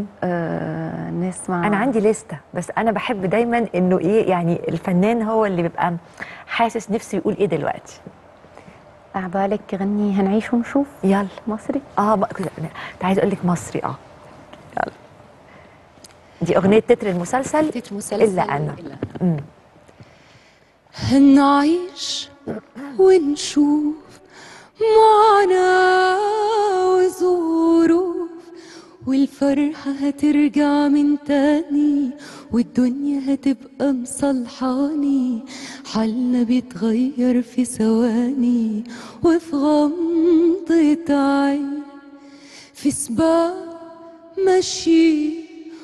آه نسمع انا عندي لستة بس انا بحب دايما انه ايه يعني الفنان هو اللي بيبقى حاسس نفسه يقول ايه دلوقتي عبالك غني هنعيش ونشوف يلا مصري اه ما كنت كنت عايزه اقول لك مصري اه يلا دي اغنيه تتر المسلسل تتر مسلسل الا انا إلا مم. هنعيش ونشوف معاناة وظروف والفرحة هترجع من تاني والدنيا هتبقى مصلحاني حالنا بيتغير في ثواني وفي غمضة عين في سباق ماشي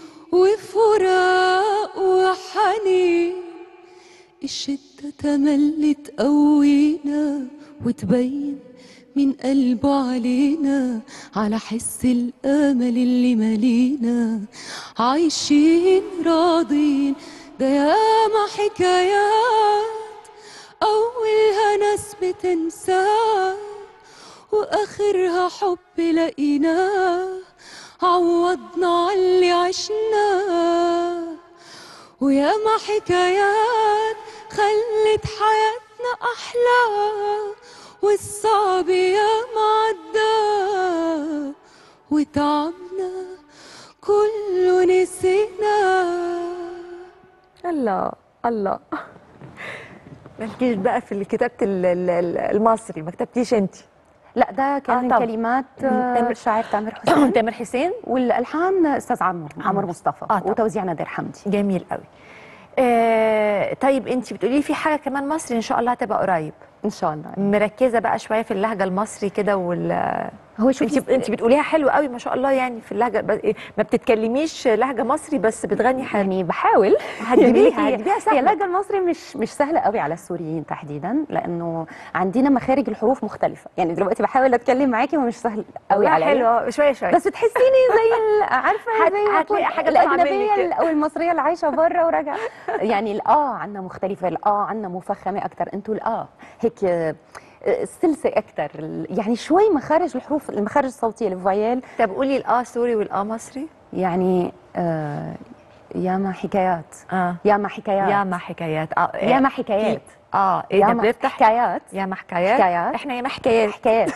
وفراق وحنين الشدة تملي تقوينا وتبين من قلبه علينا على حس الأمل اللي مالينا عايشين راضين ده ياما حكايات أولها ناس بتنساه وآخرها حب لقيناه عوضنا عاللي عشناه وياما حكايات خلت حياتنا أحلى والصعب ياما عدى وتعبنا كله نسينا الله الله مالكيش بقى في كتابة ال- ال- ال- المصري ما كتبتيش انت لا ده كان آه، من طب. كلمات آه، تامر- الشاعر تامر حسين تامر حسين والالحان استاذ عمرو عمرو مصطفى آه، طبعا. وتوزيع نادر حمدي جميل قوي آه طيب انت بتقولي لي في حاجه كمان مصري ان شاء الله هتبقى قريب ان شاء الله مركزه بقى شويه في اللهجه المصري كده وال هو شوفي انت انت بتقوليها حلو قوي ما شاء الله يعني في اللهجه بس إيه، ما بتتكلميش لهجه مصري بس بتغني حلو يعني بحاول هتجيبيها هي- هتجيبيها هي سهله اللهجه المصري مش مش سهله قوي على السوريين تحديدا لانه عندنا مخارج الحروف مختلفه يعني دلوقتي بحاول اتكلم معاكي ومش سهل قوي والله عليا حلوه شويه شويه بس بتحسيني زي ال- عارفه هت- زي ما هتلاقي تقول حاجة طالعة الاجنبيه منك. ال- او المصريه اللي عايشه بره وراجعه يعني الاه عندنا مختلفه الاه عندنا مفخمه اكتر انتوا الاه هيك آه، سلسه اكتر يعني شوي مخارج الحروف المخارج الصوتيه الفويال طب قولي الاه سوري والاه مصري يعني آه ياما حكايات اه ياما حكايات ياما حكايات اه ياما حكايات اه ايه ده ياما بنفتح حكايات ياما حكايات حكايات. احنا ياما حكايات حكايات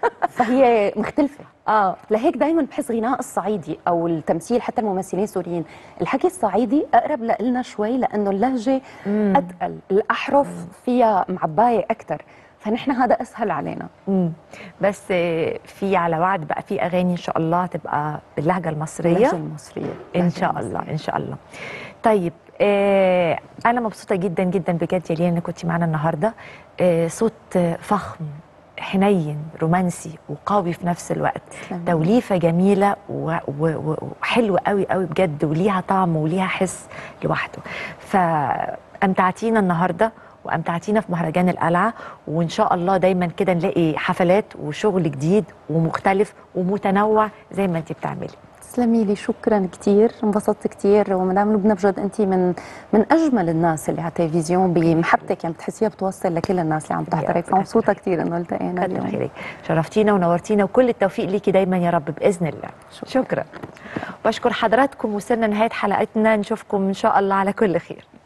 فهي مختلفه اه لهيك دائما بحس غناء الصعيدي او التمثيل حتى الممثلين السوريين الحكي الصعيدي اقرب لنا شوي لانه اللهجه مم. اتقل الاحرف فيها معبايه اكثر فنحن هذا اسهل علينا مم. بس آه، في على وعد بقى في اغاني ان شاء الله تبقى باللهجه المصريه اللهجه المصريه ان اللهجة شاء الله ان شاء الله طيب آه انا مبسوطه جدا جدا بجد يا لينا انك كنتي معانا النهارده آه صوت آه، فخم حنين رومانسي وقوي في نفس الوقت تسلمي. توليفه جميله و- و- و- وحلوه قوي قوي بجد وليها طعم وليها حس لوحده فامتعتينا النهارده وامتعتينا في مهرجان القلعه وان شاء الله دايما كده نلاقي حفلات وشغل جديد ومختلف ومتنوع زي ما انت بتعملي تسلمي لي شكرا كثير انبسطت كثير ومدام لبنى بجد انت من من اجمل الناس اللي على التلفزيون بمحبتك يعني بتحسيها بتوصل لكل الناس اللي عم تحضرك فمبسوطه كثير انه التقينا كتر اليوم خيرك شرفتينا ونورتينا وكل التوفيق ليكي دايما يا رب باذن الله شكرا, شكرا. بشكر حضراتكم وصلنا نهايه حلقتنا نشوفكم ان شاء الله على كل خير